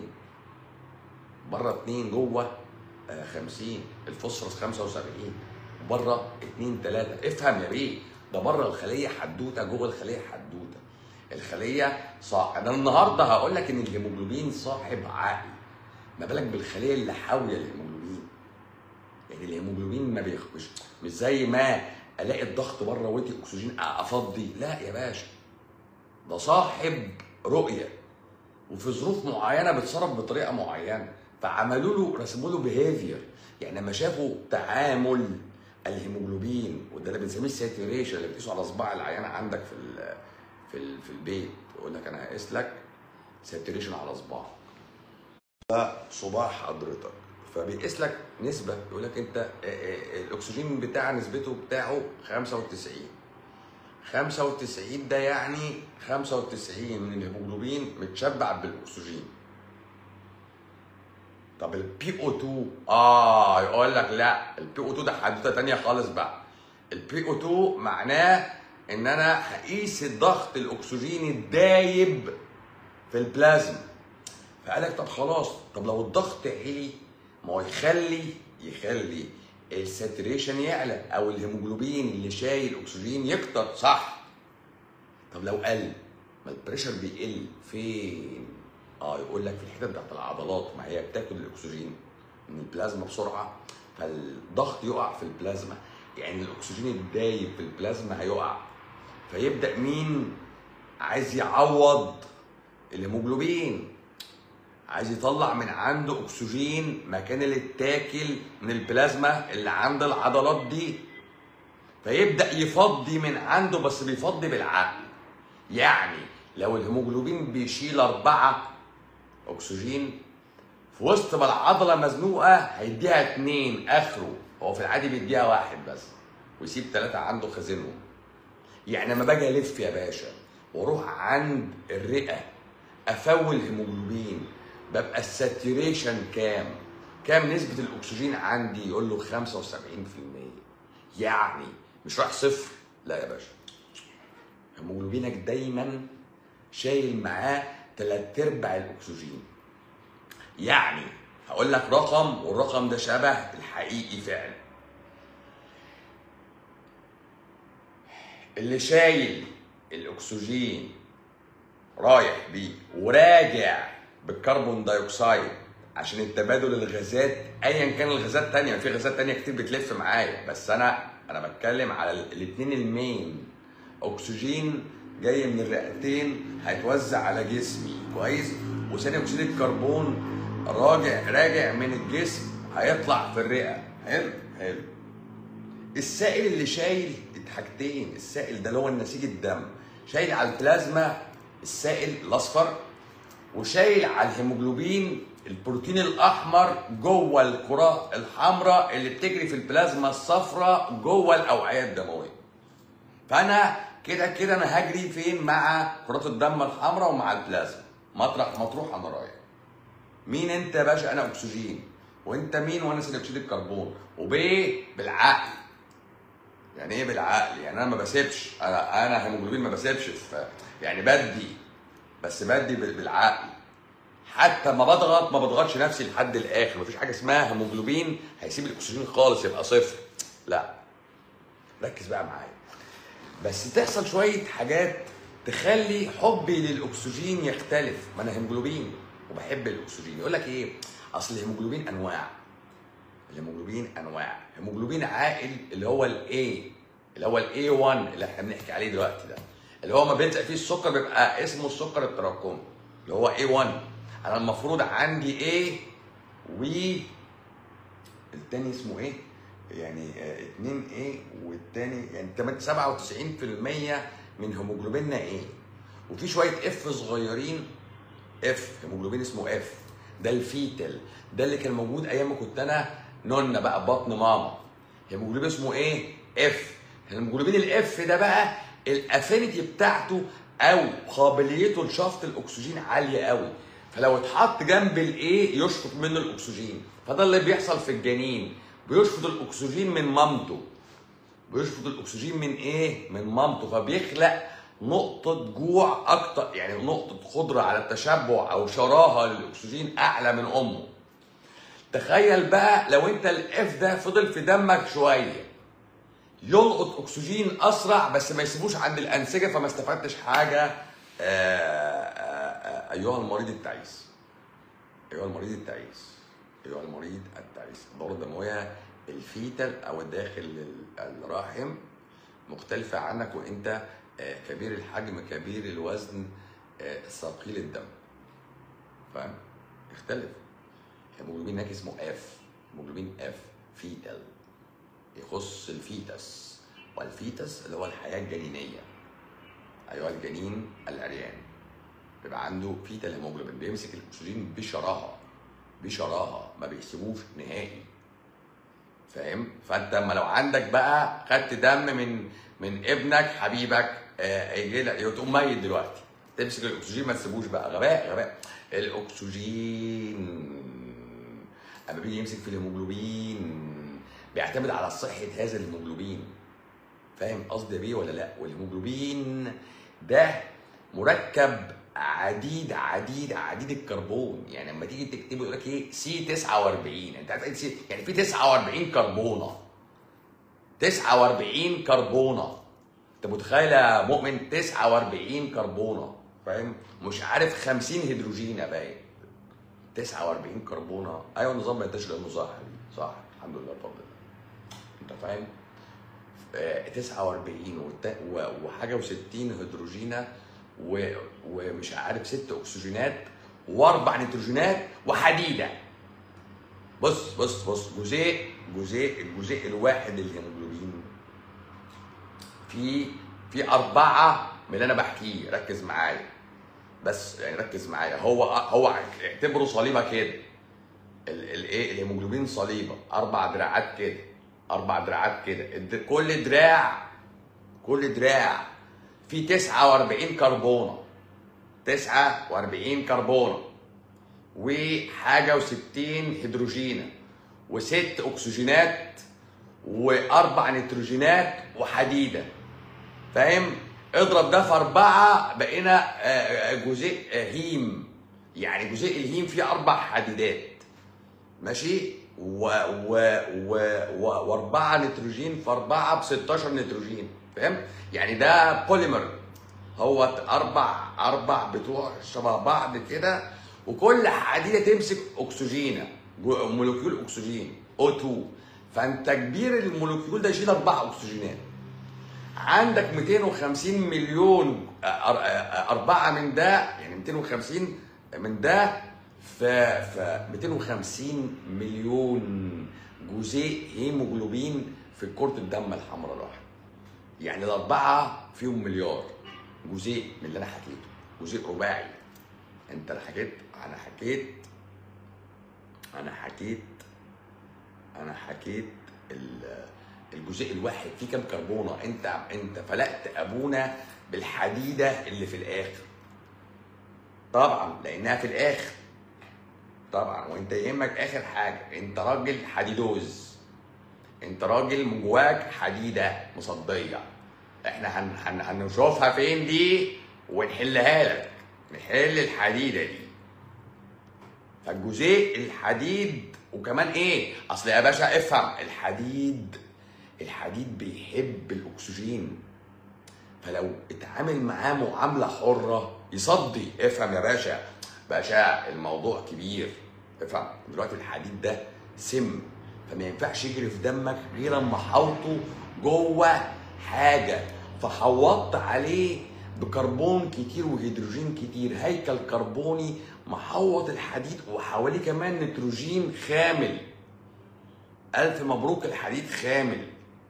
بره 2 جوه آه 50 الفوسفورس 75 بره 2 3 افهم يا بيه ده بره الخلية حدوتة جوه الخلية حدوتة الخلية صح انا النهارده هقول لك ان الهيموجلوبين صاحب عقل ما بالك بالخليه اللي حاويه الهيموجلوبين يعني الهيموجلوبين ما بيخش مش زي ما الاقي الضغط بره ودي اكسجين افضي لا يا باشا ده صاحب رؤيه وفي ظروف معينه بيتصرف بطريقه معينه فعملوا له رسموا له بيهيفير يعني لما شافوا تعامل الهيموجلوبين وده اللي بنسميه الساتوريشن اللي بتقيسه على صباع العيان عندك في ال في ال في البيت يقول لك انا هقيس لك ساتوريشن على صباعك ده صباع حضرتك فبيقيس لك نسبه يقول لك انت الاكسجين بتاع نسبته بتاعه 95 95 ده يعني 95 من الهيموجلوبين متشبع بالاكسجين طب البي او 2 اه يقول لك لا البي او 2 ده حدوته ثانيه خالص بقى البي او 2 معناه ان انا هقيس الضغط الاكسجيني الدايب في البلازما فقال لك طب خلاص طب لو الضغط عالي ما هو يخلي يخلي الساتوريشن يعلى او الهيموجلوبين اللي شايل اكسجين يكتر صح طب لو قل ما البريشر بيقل فين اه يقول لك في الحته بتاعت العضلات ما هي بتاكل الاكسجين من البلازما بسرعه فالضغط يقع في البلازما يعني الاكسجين الدايب في البلازما هيقع فيبدا مين عايز يعوض الهيموجلوبين عايز يطلع من عنده اكسجين مكان اللي اتاكل من البلازما اللي عند العضلات دي فيبدا يفضي من عنده بس بيفضي بالعقل يعني لو الهيموجلوبين بيشيل أربعة أكسجين في وسط ما العضلة مزنوقة هيديها اتنين آخره هو في العادي بيديها واحد بس ويسيب ثلاثة عنده خزينهم يعني لما باجي ألف يا باشا وأروح عند الرئة أفول هيموجلوبين ببقى الساتوريشن كام؟ كام نسبة الأكسجين عندي؟ يقول له 75% يعني مش راح صفر لا يا باشا هيموجلوبينك دايما شايل معاه تلات ارباع الاكسجين يعني هقول لك رقم والرقم ده شبه الحقيقي فعلا اللي شايل الاكسجين رايح بيه وراجع بالكربون دايوكسيد عشان التبادل الغازات ايا كان الغازات تانية في غازات تانية كتير بتلف معايا بس انا انا بتكلم على الاثنين المين اكسجين جاي من الرئتين هيتوزع على جسمي كويس وثاني اكسيد الكربون راجع راجع من الجسم هيطلع في الرئه حلو حلو السائل اللي شايل حاجتين السائل ده اللي هو نسيج الدم شايل على البلازما السائل الاصفر وشايل على الهيموجلوبين البروتين الاحمر جوه الكرات الحمراء اللي بتجري في البلازما الصفراء جوه الاوعيه الدمويه فانا كده كده انا هجري فين مع كرات الدم الحمراء ومع البلازما مطرح مطروح انا رايح مين انت يا باشا انا اكسجين وانت مين وانا ثاني اكسيد الكربون وبايه بالعقل يعني ايه بالعقل يعني انا ما بسيبش انا انا هيموجلوبين ما بسيبش في يعني بدي بس بدي بال- بالعقل حتى ما بضغط ما بضغطش نفسي لحد الاخر مفيش حاجه اسمها هيموجلوبين هيسيب الاكسجين خالص يبقى صفر لا ركز بقى معايا بس تحصل شويه حاجات تخلي حبي للاكسجين يختلف ما انا هيموجلوبين وبحب الاكسجين يقول لك ايه اصل الهيموجلوبين انواع الهيموجلوبين انواع هيموجلوبين عاقل اللي هو الاي اللي هو الاي 1 اللي احنا بنحكي عليه دلوقتي ده اللي هو ما بيلزق فيه السكر بيبقى اسمه السكر التراكمي اللي هو اي 1 انا المفروض عندي ايه و التاني اسمه ايه؟ يعني آه، اتنين ايه والتاني يعني تمن- 97% من هيموجلوبيننا ايه؟ وفي شويه اف صغيرين اف هيموجلوبين اسمه اف ده الفيتل ده اللي كان موجود ايام ما كنت انا نونه بقى بطن ماما هيموجلوبين اسمه ايه؟ اف الهيموجلوبين الاف ده بقى الافينيتي بتاعته او قابليته لشفط الاكسجين عاليه قوي فلو اتحط جنب الايه يشفط منه الاكسجين فده اللي بيحصل في الجنين بيشفط الاكسجين من مامته بيشفط الاكسجين من ايه من مامته فبيخلق نقطة جوع أكتر يعني نقطة قدرة على التشبع أو شراهة للأكسجين أعلى من أمه. تخيل بقى لو أنت الإف ده فضل في دمك شوية يلقط أكسجين أسرع بس ما يسيبوش عند الأنسجة فما استفدتش حاجة آه، آه، آه، أيها المريض التعيس. أيها المريض التعيس. أيها المريض التعيس. الدورة الدموية الفيتال أو الداخل الرحم مختلفة عنك وأنت آه، كبير الحجم كبير الوزن آه، ثقيل الدم فاهم يختلف هيموجلوبين هناك اسمه اف هيموجلوبين اف فيتال يخص الفيتس والفيتس اللي هو الحياه الجنينيه ايها الجنين العريان بيبقى عنده فيتال هيموجلوبين بيمسك الاكسجين بشراهه بشراهه ما بيسيبوش نهائي فاهم فانت اما لو عندك بقى خدت دم من من ابنك حبيبك آه، يجي لك تقوم ميت دلوقتي تمسك الاكسجين ما تسيبوش بقى غباء غباء الاكسجين اما بيجي يمسك في الهيموجلوبين بيعتمد على صحه هذا الهيموجلوبين فاهم قصدي بيه ولا لا والهيموجلوبين ده مركب عديد عديد عديد الكربون يعني لما تيجي تكتبه يقول لك ايه سي 49 انت عارف ايه سي يعني في 49 كربونه 49 كربونه انت متخيل يا مؤمن 49 كربونه فاهم مش عارف 50 هيدروجينه باين 49 كربونه ايوه النظام ما يداش لانه صح صح الحمد لله بفضل الله انت فاهم آه، 49 والت- و- وحاجه و60 هيدروجينه و- ومش عارف ست اكسجينات واربع نيتروجينات وحديده بص بص بص جزيء جزيء الجزيء الواحد الهيموجلوبين في في أربعة من اللي أنا بحكيه ركز معايا بس يعني ركز معايا هو هو اعتبره صليبة كده الايه الهيموجلوبين صليبة أربع دراعات كده أربع دراعات كده الد- كل دراع كل دراع فيه 49 كربونة 49 كربونة وحاجة و60 هيدروجينة وست أكسجينات وأربع نيتروجينات وحديدة فاهم؟ اضرب ده في أربعة بقينا آه، آه، جزيء آه، هيم يعني جزيء الهيم فيه أربع حديدات ماشي و و و و واربعه نيتروجين في اربعه ب 16 نيتروجين فاهم؟ يعني ده بوليمر هو اربع اربع بتوع شبه بعض كده وكل حديده تمسك اكسجينه جو- مولكيول اكسجين O2 فانت كبير المولكيول ده يشيل اربع اكسجينات عندك 250 مليون أر- أر- أربعة من ده يعني 250 من ده ف ف 250 مليون جزيء هيموجلوبين في كرة الدم الحمراء الواحدة يعني الأربعة فيهم مليار جزيء من اللي أنا حكيته جزيء رباعي أنت أنا حكيت أنا حكيت أنا حكيت انا حكيت ال- الجزيء الواحد فيه كام كربونه انت انت فلقت ابونا بالحديده اللي في الاخر طبعا لانها في الاخر طبعا وانت يهمك اخر حاجه انت راجل حديدوز انت راجل من جواك حديده مصديه احنا هن هن هنشوفها فين دي ونحلها لك نحل الحديده دي فالجزيء الحديد وكمان ايه اصل يا باشا افهم الحديد الحديد بيحب الاكسجين فلو اتعامل معاه معامله حره يصدي افهم يا باشا باشا الموضوع كبير افهم دلوقتي الحديد ده سم فما ينفعش يجري في دمك غير اما حوطه جوه حاجه فحوطت عليه بكربون كتير وهيدروجين كتير هيكل كربوني محوط الحديد وحواليه كمان نيتروجين خامل الف مبروك الحديد خامل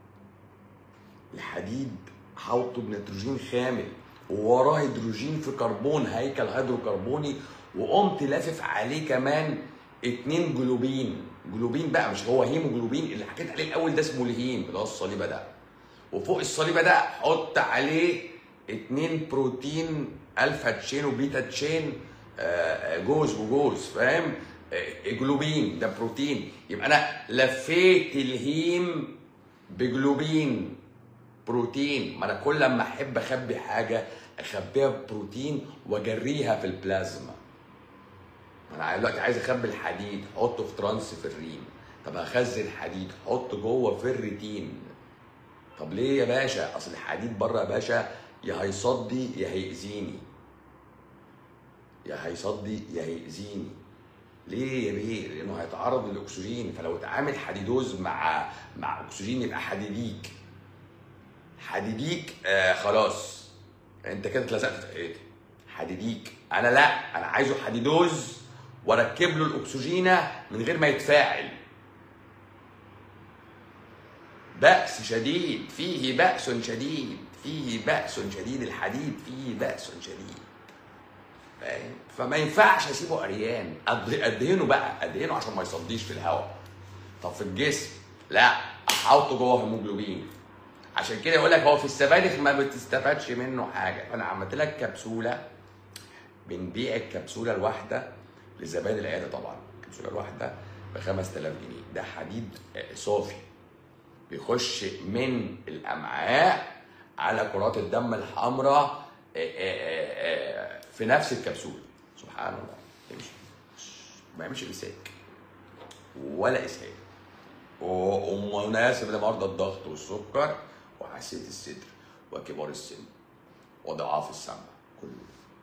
الحديد حوطه بنيتروجين خامل ووراه هيدروجين في كربون هيكل هيدروكربوني وقمت لافف عليه كمان اتنين جلوبين جلوبين بقى مش هو هيموجلوبين اللي حكيت عليه الاول ده اسمه الهيم اللي هو الصليبه ده وفوق الصليبه ده حط عليه اتنين بروتين الفا تشين وبيتا تشين آه، جوز وجوز فاهم آه، جلوبين ده بروتين يبقى انا لفيت الهيم بجلوبين بروتين ما انا كل لما احب اخبي حاجه اخبيها ببروتين واجريها في البلازما انا دلوقتي عايز اخبي الحديد حطه في ترانسفيرين طب هخزن حديد حطه جوه فيرتين طب ليه يا باشا اصل الحديد بره يا باشا يا هيصدي يا هيأذيني يا هيصدي يا هيأذيني ليه يا بيه؟ لانه هيتعرض للاكسجين فلو اتعامل حديدوز مع مع اكسجين يبقى حديديك حديديك آه خلاص انت كده اتلزقت في حيطه حديديك انا لا انا عايزه حديدوز واركب له الاكسجينه من غير ما يتفاعل بأس شديد فيه بأس شديد فيه بأس شديد الحديد فيه بأس شديد فاهم فما ينفعش اسيبه عريان أد- ادهنه بقى ادهنه عشان ما يصديش في الهواء طب في الجسم لا احوطه جوه هيموجلوبين عشان كده يقول لك هو في السبانخ ما بتستفادش منه حاجه فانا عملت لك كبسوله بنبيع الكبسوله الواحده لزبائن العياده طبعا الكبسوله الواحده ب 5000 جنيه ده حديد آه، صافي بيخش من الامعاء على كرات الدم الحمراء آه، آه، آه، في نفس الكبسوله سبحان الله يمشي ما يعملش امساك ولا اسهال و- ومناسب لمرضى الضغط والسكر وحساسيه الصدر وكبار السن وضعاف السمع كله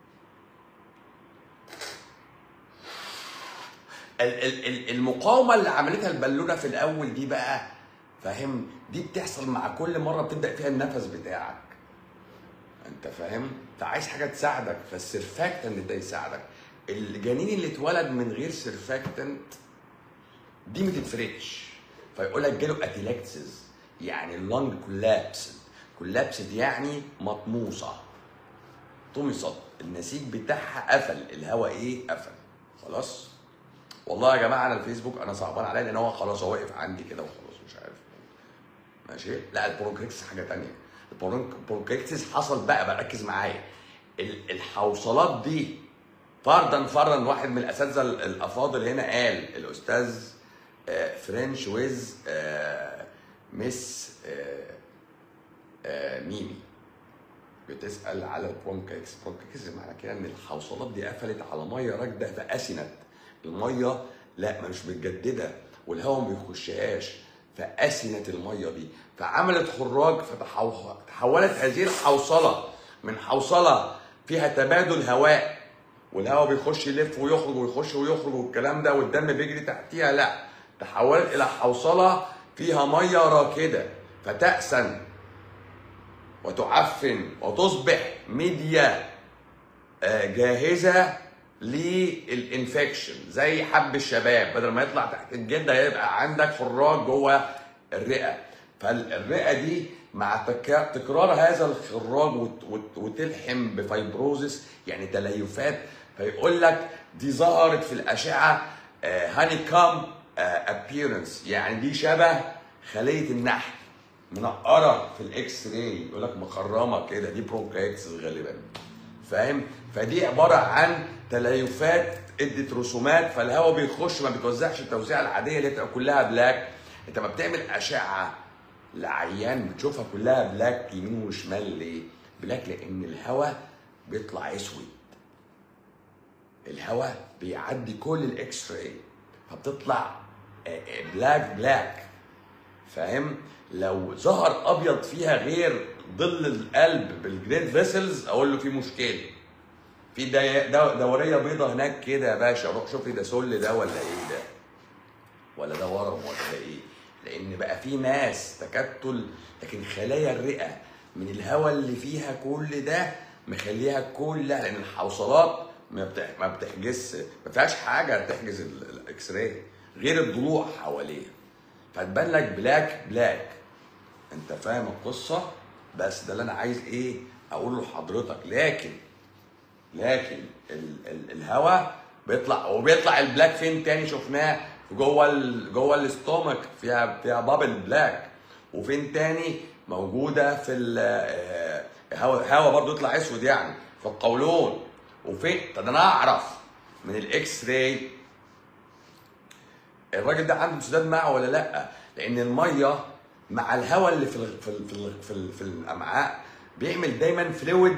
ال- ال- ال- المقاومه اللي عملتها البالونه في الاول دي بقى فاهم دي بتحصل مع كل مره بتبدا فيها النفس بتاعك انت فاهم فعايز حاجه تساعدك فالسيرفاكتنت ده يساعدك الجنين اللي اتولد من غير سيرفاكتنت دي ما تتفرقش فيقول لك جاله اتيلاكسس يعني اللنج كولابس كولابسد يعني مطموسه طمست النسيج بتاعها قفل الهواء ايه قفل خلاص والله يا جماعه انا الفيسبوك انا صعبان عليا لان هو خلاص هو واقف عندي كده وخلاص مش عارف ماشي لا البرونكريكس حاجه تانية البرونك- البرونكريكس حصل بقى بقى ركز معايا ال- الحوصلات دي فردا فردا واحد من الاساتذه ال- الافاضل هنا قال الاستاذ آه، فرنش ويز آه، مس آه، آه، ميمي بتسال على البرونكايكس البرونكايكس معنى كده ان الحوصلات دي قفلت على ميه راكده فاسنت الميه لا مش متجدده والهواء ما بيخشهاش فاسنت الميه دي فعملت خراج فتحولت هذه الحوصله من حوصله فيها تبادل هواء والهواء بيخش يلف ويخرج ويخش ويخرج والكلام ده والدم بيجري تحتيها لا تحولت الى حوصله فيها ميه راكده فتأسن وتعفن وتصبح ميديا آه، جاهزه للانفكشن زي حب الشباب بدل ما يطلع تحت الجلد هيبقى عندك خراج جوه الرئه فالرئه دي مع تك- تكرار هذا الخراج وت- وت- وتلحم بفايبروزس يعني تليفات فيقول لك دي ظهرت في الاشعه هاني كام ابييرنس يعني دي شبه خليه النحل منقره في الاكس راي يقول لك مخرمه كده دي برونكايتس غالبا فاهم فدي عباره عن تليفات ادت رسومات فالهواء بيخش ما بيتوزعش التوزيعه العاديه اللي بتبقى كلها بلاك انت ما بتعمل اشعه لعيان بتشوفها كلها بلاك يمين وشمال ليه؟ بلاك لان الهواء بيطلع اسود الهواء بيعدي كل الاكس راي فبتطلع آه، آه، بلاك بلاك فاهم لو ظهر ابيض فيها غير ظل القلب بالجريد فيسلز اقول له في مشكله في دي- دو- دوريه بيضه هناك كده يا باشا روح شوف لي ده سل ده ولا ايه ده ولا ده ورم ولا ده ايه لان بقى في ناس تكتل لكن خلايا الرئه من الهواء اللي فيها كل ده مخليها كلها لان الحوصلات ما بتح- ما بتحجز ما فيهاش حاجه تحجز ال- الاكس راي غير الضلوع حواليها فتبان لك بلاك بلاك انت فاهم القصه بس ده اللي انا عايز ايه اقوله لحضرتك لكن لكن ال ال الهواء بيطلع وبيطلع البلاك فين تاني شفناه جوه ال جوه الاستومك فيها فيها بابل بلاك وفين تاني موجوده في الهواء هواء برضه يطلع اسود يعني في القولون وفين طب انا اعرف من الاكس راي الراجل ده عنده انسداد معه ولا لا لان الميه مع الهواء اللي في ال في ال في ال في, ال في الامعاء بيعمل دايما فلويد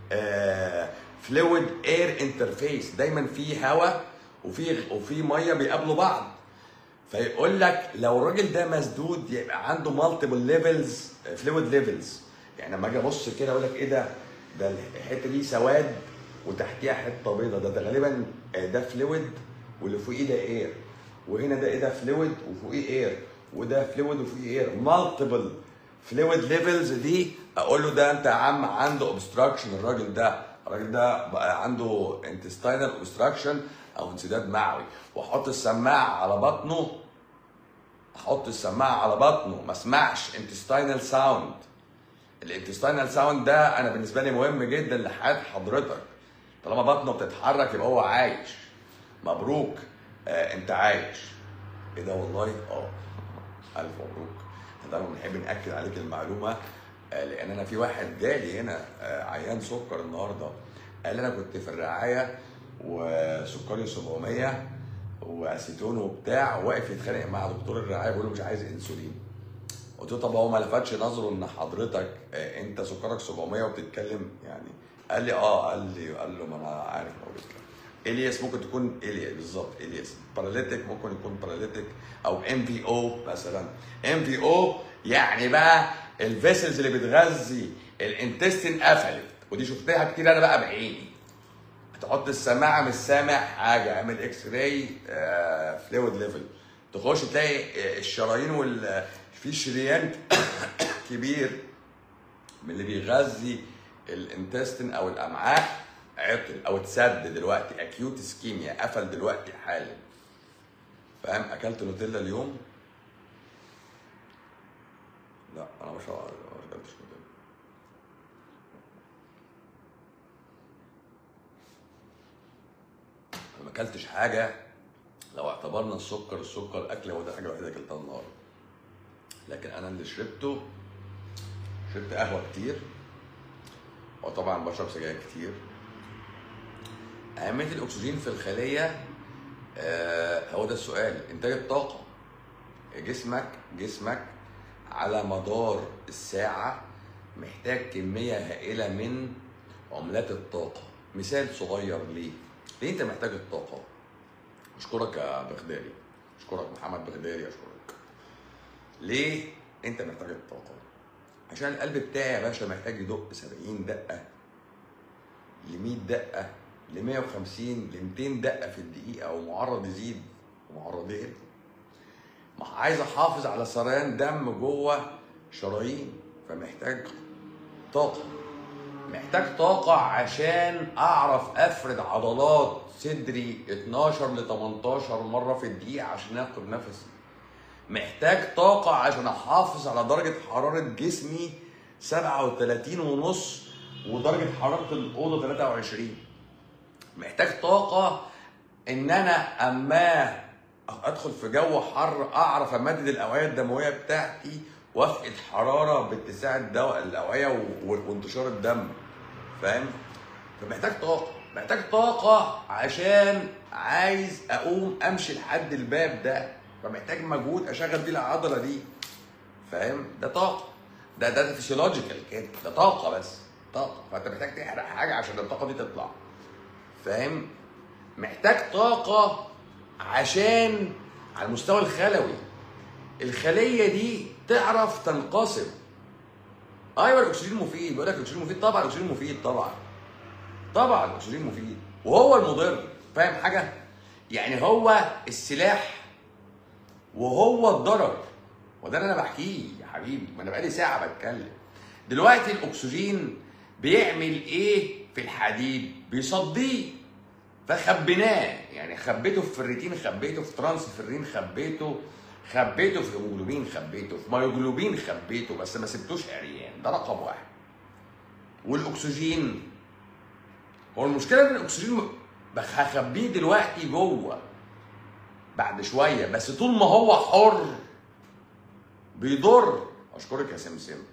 فلويد اير انترفيس دايما في هواء وفي وفي ميه بيقابلوا بعض فيقول لك لو الراجل ده مسدود يبقى عنده مالتيبل ليفلز فلويد ليفلز يعني لما اجي ابص كده اقول لك ايه ده ده الحته دي سواد وتحتيها حته بيضه ده, ده غالبا ده فلويد واللي فوقيه ده اير وهنا ده ايه ده فلويد وفوقيه اير وده فلويد وفوقيه اير مالتيبل فلويد ليفلز دي اقول له ده انت يا عم عنده اوبستراكشن الراجل ده الراجل ده بقى عنده انتستينال اوبستراكشن او انسداد معوي واحط السماعه على بطنه احط السماعه على بطنه ما اسمعش انتستينال ساوند الانتستينال ساوند ده انا بالنسبه لي مهم جدا لحياه حضرتك طالما بطنه بتتحرك يبقى هو عايش مبروك آه انت عايش ايه ده والله اه الف مبروك ده انا بنحب ناكد عليك المعلومه آه لان انا في واحد جالي هنا آه عيان سكر النهارده قال انا كنت في الرعايه وسكري 700 واسيتون وبتاع واقف يتخانق مع دكتور الرعايه بيقول له مش عايز انسولين قلت له طب هو ما لفتش نظره ان حضرتك آه، انت سكرك 700 وبتتكلم يعني قال لي اه قال لي قال له ما انا عارف هو بيتكلم الياس ممكن تكون الياس بالظبط الياس باراليتيك ممكن يكون باراليتيك او ام في او مثلا ام في او يعني بقى الفيسلز اللي بتغذي الانتستين قفلت ودي شفتها كتير انا بقى بعيني تحط السماعه مش سامع حاجه اعمل اكس راي فلويد ليفل تخش تلاقي آه، الشرايين وال في شريان كبير من اللي بيغذي الانتستين او الامعاء عطل او اتسد دلوقتي اكيوت اسكيميا قفل دلوقتي حالا فاهم اكلت نوتيلا اليوم لا انا مش ما اكلتش نوتيلا انا ما اكلتش حاجه لو اعتبرنا السكر السكر اكله هو ده الحاجه الوحيده اللي اكلتها النهارده لكن انا اللي شربته شربت قهوه كتير وطبعا بشرب سجاير كتير أهمية الأكسجين في الخلية آه هو ده السؤال إنتاج الطاقة جسمك جسمك على مدار الساعة محتاج كمية هائلة من عملات الطاقة مثال صغير ليه؟ ليه أنت محتاج الطاقة؟ أشكرك يا بغدادي أشكرك محمد بغدادي أشكرك ليه أنت محتاج الطاقة؟ عشان القلب بتاعي يا باشا محتاج يدق 70 دقة ل 100 دقة ل 150 ل 200 دقة في الدقيقة ومعرض يزيد ومعرض يقل ما عايز احافظ على سريان دم جوه شرايين فمحتاج طاقة محتاج طاقة عشان اعرف افرد عضلات صدري 12 ل 18 مرة في الدقيقة عشان اخد نفسي محتاج طاقة عشان احافظ على درجة حرارة جسمي 37 ونص ودرجة حرارة الأوضة 23 محتاج طاقة إن أنا أما أدخل في جو حر أعرف أمدد الأوعية الدموية بتاعتي وأفقد حرارة باتساع الدو... الأوعية و... وانتشار الدم فاهم؟ فمحتاج طاقة محتاج طاقة عشان عايز أقوم أمشي لحد الباب ده فمحتاج مجهود أشغل بيه العضلة دي فاهم؟ ده طاقة ده ده فيسيولوجيكال كده ده طاقة بس طاقة فأنت محتاج تحرق حاجة عشان الطاقة دي تطلع فاهم محتاج طاقة عشان على المستوى الخلوي الخلية دي تعرف تنقسم ايوه الاكسجين مفيد بقول لك الاكسجين مفيد طبعا الاكسجين مفيد طبعا طبعا الاكسجين مفيد وهو المضر فاهم حاجة يعني هو السلاح وهو الضرر وده اللي انا بحكيه يا حبيبي ما انا بقالي ساعة بتكلم دلوقتي الاكسجين بيعمل ايه في الحديد بيصديه فخبيناه يعني خبيته في فريتين خبيته في ترانس فرين خبيته خبيته في هيموجلوبين خبيته في مايوجلوبين خبيته بس ما سبتوش عريان ده رقم واحد والاكسجين هو المشكله ان الاكسجين م- بخ- هخبيه دلوقتي جوه بعد شويه بس طول ما هو حر بيضر اشكرك يا سمسم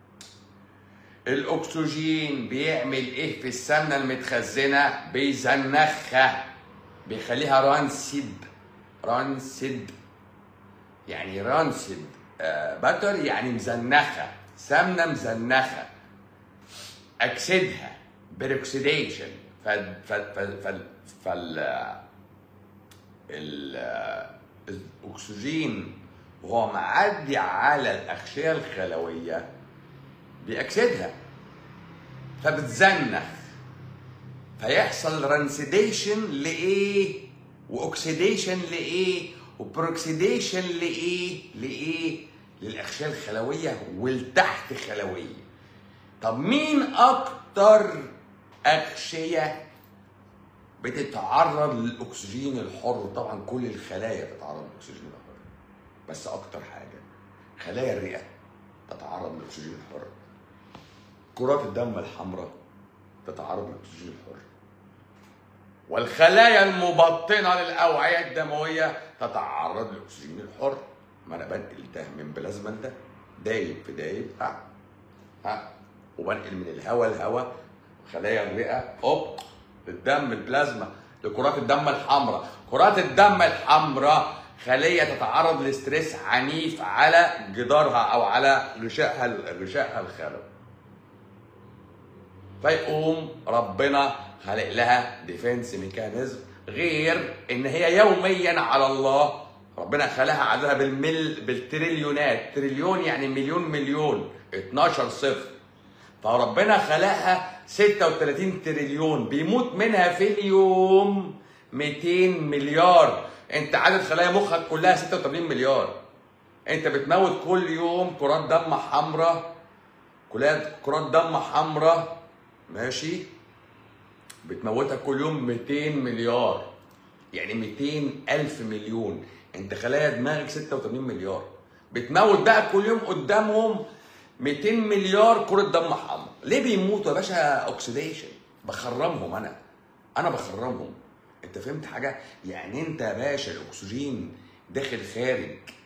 الاكسجين بيعمل ايه في السمنه المتخزنه بيزنخها بيخليها رانسد رانسد يعني رانسد آه بتر يعني مزنخه سمنه مزنخه اكسدها بالاكسيديشن فال فال فال فال, فال ال- الاكسجين وهو معدي على الاغشيه الخلويه بيأكسدها فبتزنخ فيحصل رانسيديشن لايه واكسيديشن لايه وبروكسيديشن لايه لايه للاغشيه الخلويه والتحت خلويه طب مين اكتر اغشيه بتتعرض للاكسجين الحر طبعا كل الخلايا تتعرض للاكسجين الحر بس اكتر حاجه خلايا الرئه تتعرض للاكسجين الحر كرات الدم الحمراء تتعرض للاكسجين الحر والخلايا المبطنه للاوعيه الدمويه تتعرض للاكسجين الحر ما انا بنقل ده من بلازما ده دايب في دايب ها ها وبنقل من الهواء لهواء خلايا الرئه اوب الدم البلازما لكرات الدم الحمراء كرات الدم الحمراء خلية تتعرض لستريس عنيف على جدارها أو على غشائها غشائها الخلوي فيقوم ربنا خلق لها ديفنس ميكانيزم غير ان هي يوميا على الله ربنا خلقها عددها بالمل بالتريليونات تريليون يعني مليون مليون 12 صفر فربنا خلقها 36 تريليون بيموت منها في اليوم 200 مليار انت عدد خلايا مخك كلها 86 مليار انت بتموت كل يوم كرات دم حمراء كرات كرات دم حمراء ماشي بتموتها كل يوم 200 مليار يعني 200 ألف مليون انت خلايا دماغك 86 مليار بتموت بقى كل يوم قدامهم 200 مليار كرة دم حمراء ليه بيموتوا يا باشا اوكسيديشن بخرمهم انا انا بخرمهم انت فهمت حاجه يعني انت يا باشا الاكسجين داخل خارج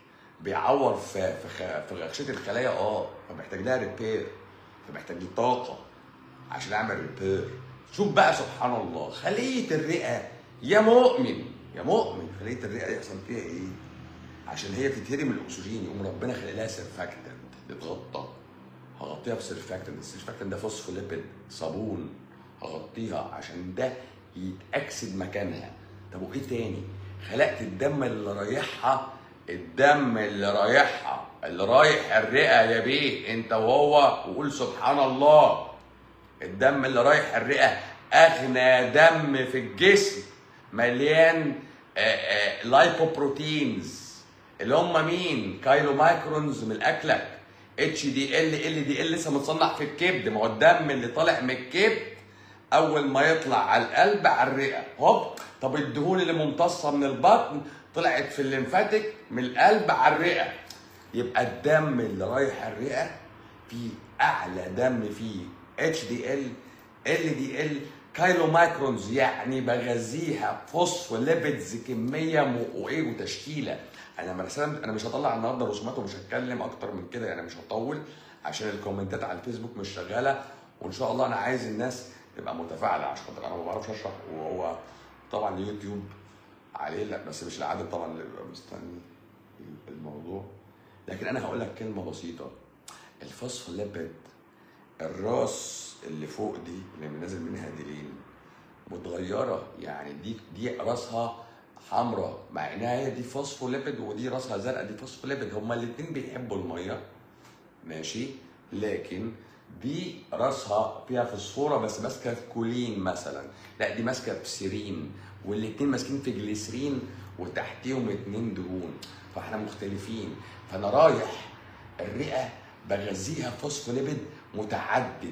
بيعور في في خ- في غشيه الخلايا اه فمحتاج لها ريبير فمحتاج لي طاقه عشان اعمل ريبير شوف بقى سبحان الله خليه الرئه يا مؤمن يا مؤمن خليه الرئه يحصل فيها ايه عشان هي بتتهري من الاكسجين يقوم ربنا خلق لها سيرفاكتنت تتغطى هغطيها بسيرفاكتنت السيرفاكتنت ده فوسفوليبيد صابون هغطيها عشان ده يتاكسد مكانها طب وايه تاني خلقت الدم اللي رايحها الدم اللي رايحها اللي رايح الرئه يا بيه انت وهو وقول سبحان الله الدم اللي رايح الرئه اغنى دم في الجسم مليان آه، آه، لايكوبروتينز اللي هم مين كايلو مايكرونز من اكلك اتش دي ال ال دي ال لسه متصنع في الكبد ما هو الدم اللي طالع من الكبد اول ما يطلع على القلب على الرئه هوب طب الدهون اللي ممتصه من البطن طلعت في الليمفاتيك من القلب على الرئه يبقى الدم اللي رايح الرئه فيه اعلى دم فيه اتش دي ال ال دي ال كايلو مايكرونز يعني بغذيها فوسفوليبيدز كميه م- وايه وتشكيله انا مثلا انا مش هطلع النهارده رسومات ومش هتكلم اكتر من كده يعني مش هطول عشان الكومنتات على الفيسبوك مش شغاله وان شاء الله انا عايز الناس تبقى متفاعله عشان خاطر انا ما بعرفش اشرح وهو طبعا اليوتيوب عليه لا بس مش العدد طبعا اللي بيبقى مستني الموضوع لكن انا هقول لك كلمه بسيطه الفوسفوليبيد الراس اللي فوق دي اللي نازل منها ديلين متغيره يعني دي دي راسها حمراء مع انها هي دي فوسفوليبيد ودي راسها زرقاء دي فوسفوليبيد هما الاثنين بيحبوا الميه ماشي لكن دي راسها فيها فوسفوره بس ماسكه في كولين مثلا لا دي ماسكه في سيرين والاثنين ماسكين في جليسرين وتحتيهم اتنين دهون فاحنا مختلفين فانا رايح الرئه بغذيها فوسفوليبيد متعدد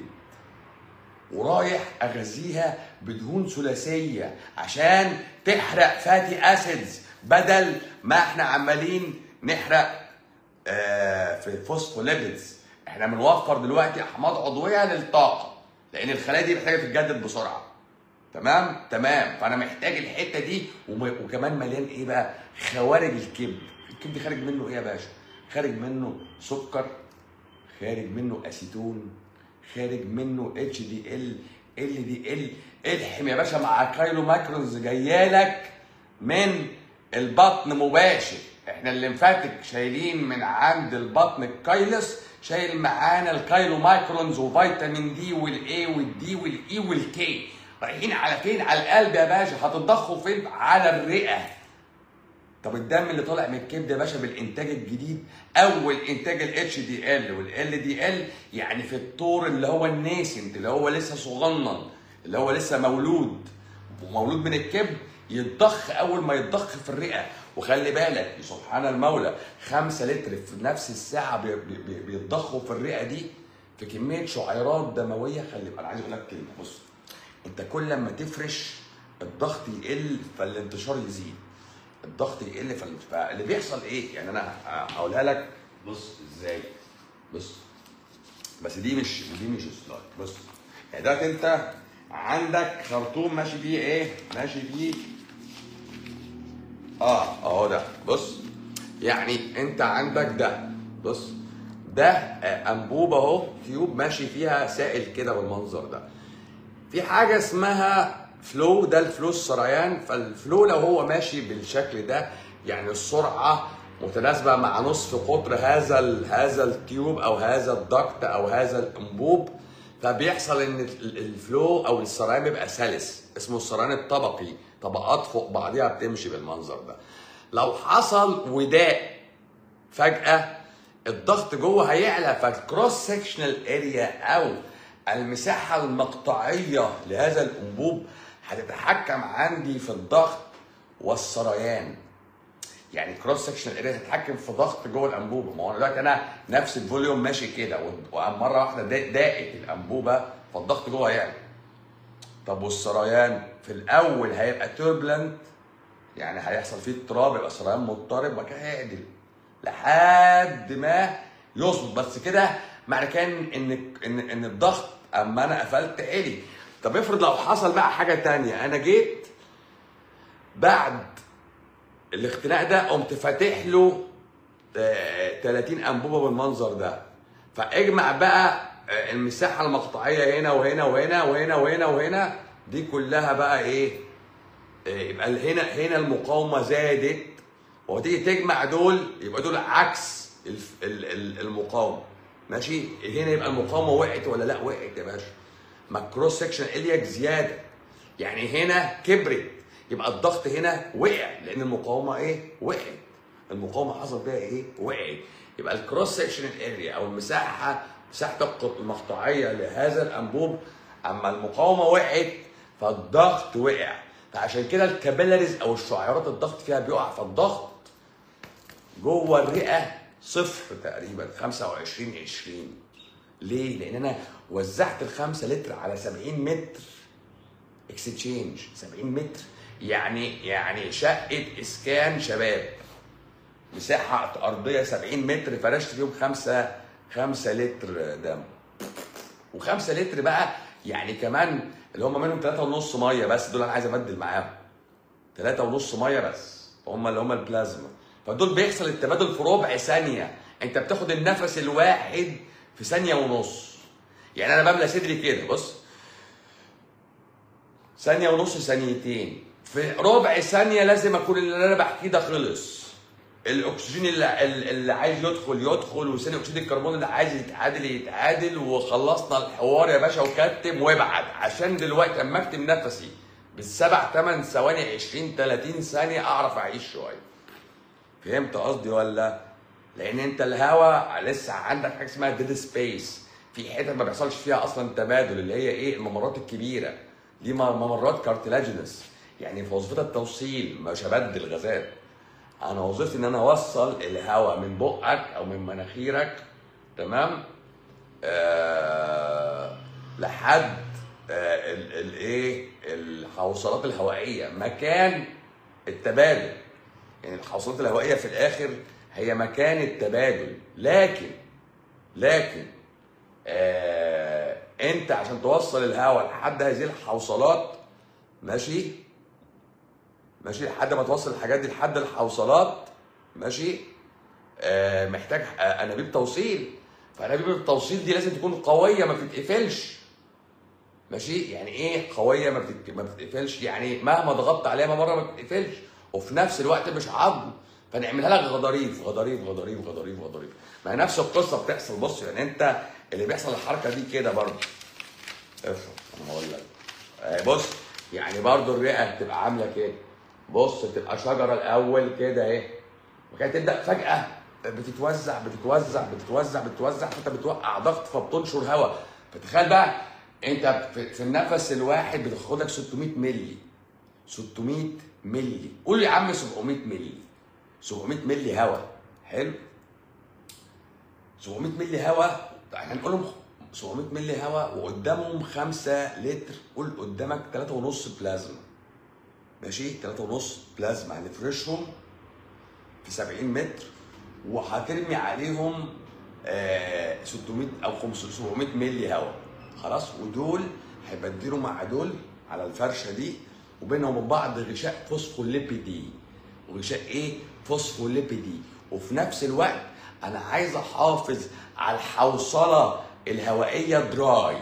ورايح اغذيها بدهون ثلاثيه عشان تحرق فاتي اسيدز بدل ما احنا عمالين نحرق آه، في فوسفوليبيدز احنا بنوفر دلوقتي احماض عضويه للطاقه لان الخلايا دي محتاجه تتجدد بسرعه تمام تمام فانا محتاج الحته دي وم- وكمان مليان ايه بقى خوارج الكبد الكبد خارج منه ايه يا باشا خارج منه سكر خارج منه اسيتون خارج منه اتش دي ال ال دي ال الحم يا باشا مع كايلو ماكرونز جايالك من البطن مباشر احنا الليمفاتيك شايلين من عند البطن الكايلس شايل معانا الكايلو مايكرونز وفيتامين دي والاي والدي والاي والكي رايحين على فين على القلب يا باشا هتتضخوا فين على الرئه طب الدم اللي طالع من الكبد يا باشا بالانتاج الجديد اول انتاج الاتش دي ال والال دي ال يعني في الطور اللي هو الناسنت اللي هو لسه صغنن اللي هو لسه مولود ومولود من الكبد يتضخ اول ما يتضخ في الرئه وخلي بالك سبحان المولى خمسة لتر في نفس الساعه بي- بي- بي- بيتضخوا في الرئه دي في كميه شعيرات دمويه خلي انا عايز اقول لك كلمه بص انت كل ما تفرش الضغط يقل فالانتشار يزيد الضغط يقل فال- فاللي بيحصل ايه يعني انا هقولها لك بص ازاي بص بس دي مش دي مش سلايد بص يعني ده انت عندك خرطوم ماشي فيه ايه ماشي فيه اه اهو ده بص يعني انت عندك ده بص ده آه، انبوبه اهو تيوب ماشي فيها سائل كده بالمنظر ده في حاجه اسمها فلو ده الفلو السريان فالفلو لو هو ماشي بالشكل ده يعني السرعه متناسبه مع نصف قطر هذا ال- هذا التيوب او هذا الدكت او هذا الانبوب فبيحصل ان ال- الفلو او السريان بيبقى سلس اسمه السريان الطبقي طبقات فوق بعضيها بتمشي بالمنظر ده لو حصل وداء فجأة الضغط جوه هيعلى فالكروس سكشنال اريا او المساحة المقطعية لهذا الأنبوب هتتحكم عندي في الضغط والسريان يعني كروس سكشن اريا تتحكم في ضغط جوه الانبوبه ما هو أنا دلوقتي انا نفس الفوليوم ماشي كده وقام مره واحده دا- داقت الانبوبه فالضغط جوه هيعلى طب والسريان في الاول هيبقى توربلنت يعني هيحصل فيه اضطراب يبقى سريان مضطرب وبعد كده هيعدل لحد ما يظبط بس كده معنى كان ان ان ان الضغط اما انا قفلت عالي طب افرض لو حصل بقى حاجه تانية انا جيت بعد الاختناق ده قمت فاتح له آه، 30 انبوبه بالمنظر ده فاجمع بقى آه، المساحه المقطعيه هنا وهنا وهنا وهنا وهنا وهنا دي كلها بقى ايه آه، يبقى هنا هنا المقاومه زادت وتيجي تجمع دول يبقى دول عكس الف- ال- ال- المقاومه ماشي هنا يبقى المقاومه وقعت ولا لا وقعت يا باشا ما الكروس سكشن اليك زياده يعني هنا كبرت يبقى الضغط هنا وقع لان المقاومه ايه وقعت المقاومه حصل فيها ايه وقعت يبقى الكروس سكشن اريا او المساحه مساحه الق- المقطعيه لهذا الانبوب اما المقاومه وقعت فالضغط وقع فعشان كده الكابيلاريز او الشعيرات الضغط فيها بيقع فالضغط جوه الرئه صفر تقريبا 25 20 ليه؟ لان انا وزعت الخمسة لتر على 70 متر اكستشينج 70 متر يعني يعني شقه اسكان شباب مساحه ارضيه 70 متر فرشت فيهم 5 5 لتر دم و5 لتر بقى يعني كمان اللي هم منهم 3 ونص ميه بس دول انا عايز ابدل معاهم 3 ونص ميه بس هم اللي هم البلازما فدول بيحصل التبادل في ربع ثانيه انت بتاخد النفس الواحد في ثانيه ونص يعني انا بملى صدري كده بص ثانيه ونص ثانيتين في ربع ثانيه لازم اكون اللي انا بحكيه ده خلص الاكسجين اللي, اللي عايز يدخل يدخل وثاني اكسيد الكربون اللي عايز يتعادل يتعادل وخلصنا الحوار يا باشا وكتم وابعت عشان دلوقتي اما اكتم نفسي بالسبع ثمان ثواني 20 30 ثانيه اعرف اعيش شويه فهمت قصدي ولا لان انت الهوا لسه عندك حاجه اسمها ديد سبيس في حتت ما بيحصلش فيها اصلا تبادل اللي هي ايه الممرات الكبيره دي م- ممرات كارتلاجينس يعني في وظيفتها التوصيل مش هبدل غازات انا وظيفتي ان انا اوصل الهواء من بقك او من مناخيرك تمام آه لحد آه الايه الحوصلات الهوائيه مكان التبادل يعني الحوصلات الهوائيه في الاخر هي مكان التبادل لكن لكن آه انت عشان توصل الهواء لحد هذه الحوصلات ماشي ماشي لحد ما توصل الحاجات دي لحد الحوصلات ماشي آه محتاج آه انابيب توصيل فانابيب التوصيل دي لازم تكون قويه ما بتتقفلش ماشي يعني ايه قويه ما بتت... ما بتتقفلش يعني مهما ضغطت عليها مره ما بتتقفلش وفي نفس الوقت مش عظم فنعملها لك غضاريف غضاريف غضاريف غضاريف غضاريف ما هي نفس القصه بتحصل بص يعني انت اللي بيحصل الحركه دي كده برضه افهم انا هقول لك آه، بص يعني برضه الرئه بتبقى عامله كده بص بتبقى شجره الاول كده اهي وكانت تبدا فجاه بتتوزع بتتوزع بتتوزع بتتوزع فانت بتوقع ضغط فبتنشر هواء فتخيل بقى انت في في النفس الواحد بتاخد لك 600 مللي 600 مللي قول يا عم 700 مللي 700 مللي هواء حلو 700 مللي هواء احنا هنقول لهم 700 مللي هواء وقدامهم 5 لتر قول قدامك 3.5 بلازما ماشي 3.5 بلازما هنفرشهم في 70 متر وهترمي عليهم آه 600 او 500 700 مللي هواء خلاص ودول هيبدلوا مع دول على الفرشه دي وبينهم وبين بعض غشاء فوسفوليبيدي وغشاء ايه فوسفوليبيدي وفي نفس الوقت انا عايز احافظ على الحوصله الهوائيه دراي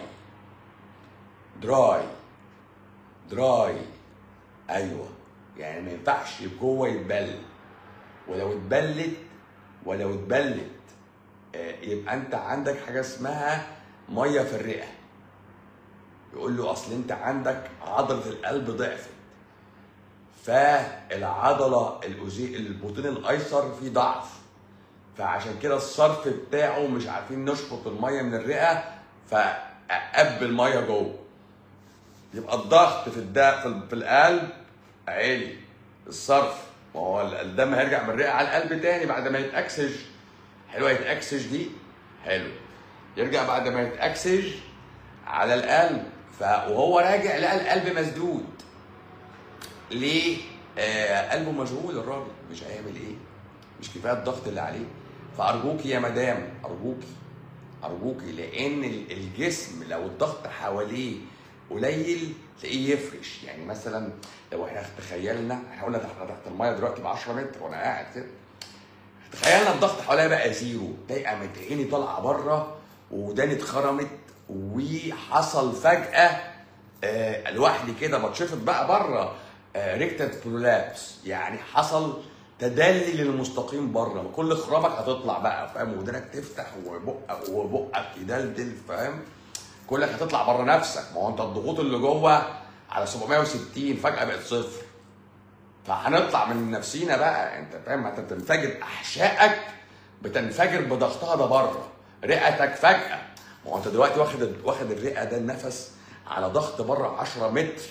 دراي دراي ايوه يعني ما ينفعش جوه يتبل ولو اتبلت ولو اتبلت آه، يبقى انت عندك حاجه اسمها ميه في الرئه يقول له اصل انت عندك عضله القلب ضعفت فالعضله الأزي... البطين الايسر فيه ضعف فعشان كده الصرف بتاعه مش عارفين نشفط الميه من الرئه فقب الميه جوه يبقى الضغط في الدم في ال- في القلب عالي الصرف ما هو ال- الدم هيرجع من الرئه على القلب تاني بعد ما يتاكسج حلوه يتاكسج دي حلو يرجع بعد ما يتاكسج على القلب ف وهو راجع لقى القلب مسدود ليه؟ آه قلبه مشغول الراجل مش هيعمل ايه؟ مش كفايه الضغط اللي عليه فارجوكي يا مدام ارجوكي ارجوكي لان ال- الجسم لو الضغط حواليه قليل تلاقيه يفرش يعني مثلا لو احنا تخيلنا احنا قلنا تحت تحت الميه دلوقتي ب 10 متر وانا قاعد كده تخيلنا الضغط حواليا بقى زيرو تلاقي قامت عيني طالعه بره وداني اتخرمت وحصل فجاه آه لوحدي كده بتشفط بقى بره آه ريكتد برولابس يعني حصل تدلي للمستقيم بره كل خرابك هتطلع بقى فاهم ودانك تفتح وبقك وبقك يدلدل فاهم كلك هتطلع بره نفسك ما هو انت الضغوط اللي جوه على 760 فجاه بقت صفر فهنطلع من نفسينا بقى انت فاهم انت بتنفجر احشائك بتنفجر بضغطها ده بره رئتك فجاه ما هو انت دلوقتي واخد واخد الرئه ده النفس على ضغط بره 10 متر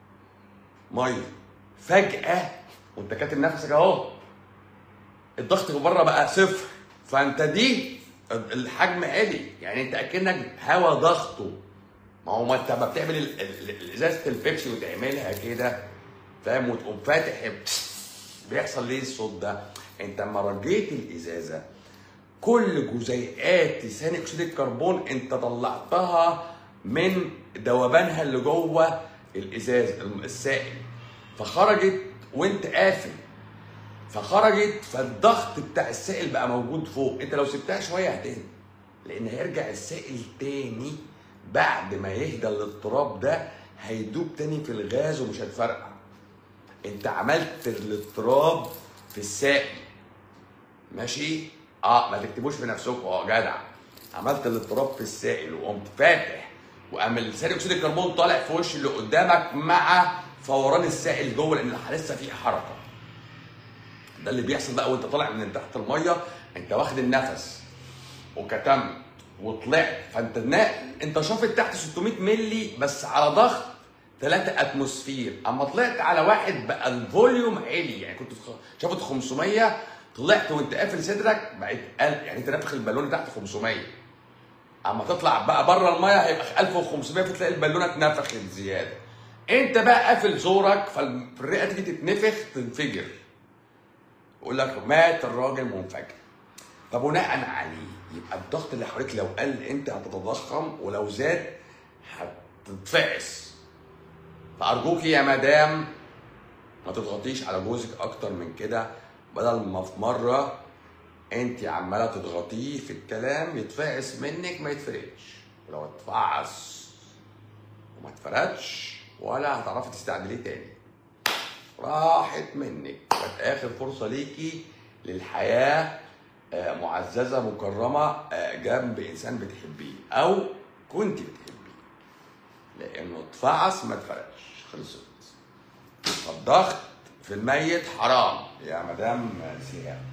ميه فجاه وانت كاتم نفسك اهو الضغط اللي بره بقى صفر فانت دي الحجم عالي يعني انت اكنك هوا ضغطه ما هو ما انت ما بتعمل ال- ال- ال- ازازه البيبسي وتعملها كده فاهم وتقوم فاتح بيحصل ليه الصوت ده؟ انت لما رجيت الازازه كل جزيئات ثاني اكسيد الكربون انت طلعتها من ذوبانها اللي جوه الازاز السائل فخرجت وانت قافل فخرجت فالضغط بتاع السائل بقى موجود فوق انت لو سبتها شويه هتهدى لان هيرجع السائل تاني بعد ما يهدى الاضطراب ده هيدوب تاني في الغاز ومش هتفرقع انت عملت الاضطراب في السائل ماشي اه ما تكتبوش في نفسكم اه جدع عملت الاضطراب في السائل وقمت فاتح وقام ثاني اكسيد الكربون طالع في وش اللي قدامك مع فوران السائل جوه لان لسه في حركه ده اللي بيحصل بقى وانت طالع من تحت الميه انت واخد النفس وكتمت وطلعت فانت نا... انت شافت تحت 600 ملي بس على ضغط 3 اتموسفير اما طلعت على واحد بقى الفوليوم عالي يعني كنت في- شافت 500 طلعت وانت قافل صدرك بقت قل... يعني انت نافخ البالونه تحت 500 اما تطلع بقى بره الميه هيبقى 1500 فتلاقي البالونه اتنفخت زياده انت بقى قافل زورك فالرئه تيجي تتنفخ تنفجر يقول لك مات الراجل منفجر فبناء عليه يبقى الضغط اللي حواليك لو قل انت هتتضخم ولو زاد هتتفعس فارجوك يا مدام ما تضغطيش على جوزك اكتر من كده بدل ما في مره انت عماله تضغطيه في الكلام يتفعس منك ما يتفرقش ولو اتفعس وما اتفردش ولا هتعرفي تستعدليه تاني راحت منك كانت اخر فرصه ليكي للحياه آه، معززه مكرمه آه، جنب انسان بتحبيه او كنت بتحبيه لانه اتفعس ما اتفرقش خلصت فالضغط في الميت حرام يا مدام سيام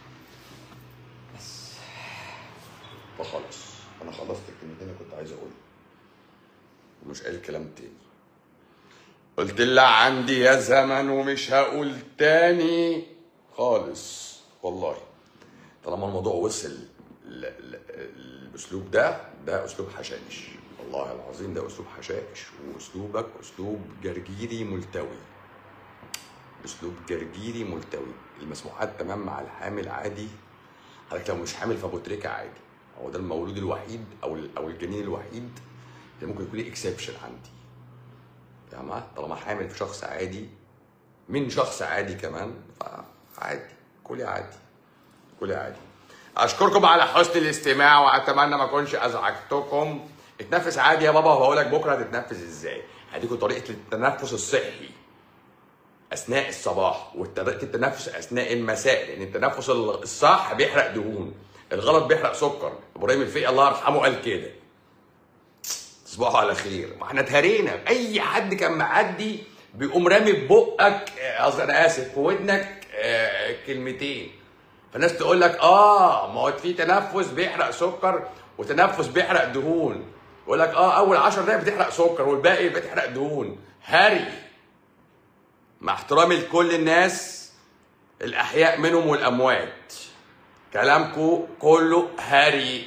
بس فخلاص انا خلصت الكلمتين اللي كنت عايز اقولهم ومش قايل كلام تاني قلت اللي عندي يا زمن ومش هقول تاني خالص والله طالما الموضوع وصل ل- ل- الاسلوب ده ده اسلوب حشائش والله العظيم ده اسلوب حشائش واسلوبك اسلوب جرجيري ملتوي اسلوب جرجيري ملتوي المسموحات تمام مع الحامل عادي حضرتك لو مش حامل فبوتريكا عادي هو ده المولود الوحيد او ال- او الجنين الوحيد اللي ممكن يكون ليه اكسبشن عندي فاهمة؟ طالما حامل في شخص عادي من شخص عادي كمان فعادي كلي عادي كلي عادي اشكركم على حسن الاستماع واتمنى ما اكونش ازعجتكم اتنفس عادي يا بابا وبقول لك بكره هتتنفس ازاي هديكوا طريقه التنفس الصحي اثناء الصباح وطريقه التنفس اثناء المساء لان التنفس الصح بيحرق دهون الغلط بيحرق سكر ابراهيم الفقي الله يرحمه قال كده تصبحوا على خير ما احنا اتهرينا اي حد كان معدي بيقوم رامي في بقك آه، قصدي انا اسف في ودنك آه، كلمتين فالناس تقول لك اه ما هو في تنفس بيحرق سكر وتنفس بيحرق دهون يقول لك اه اول 10 دقايق بتحرق سكر والباقي بتحرق دهون هري مع احترامي لكل الناس الاحياء منهم والاموات كلامكم كله هري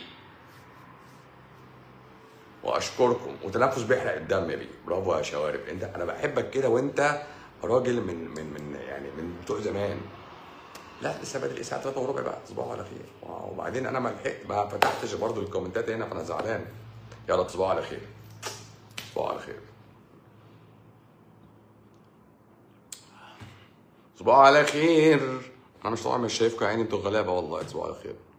واشكركم وتنفس بيحرق الدم يا بيه برافو يا شوارب انت انا بحبك كده وانت راجل من من من يعني من بتوع زمان لا لسه بادئ الساعه 3 وربع بقى تصبحوا على خير وبعدين انا ما لحقت ما فتحتش برضو الكومنتات هنا فانا زعلان يلا تصبحوا على خير تصبحوا على خير تصبحوا على خير انا مش طبعا مش شايفكم يا عيني انتوا غلابه والله تصبحوا على خير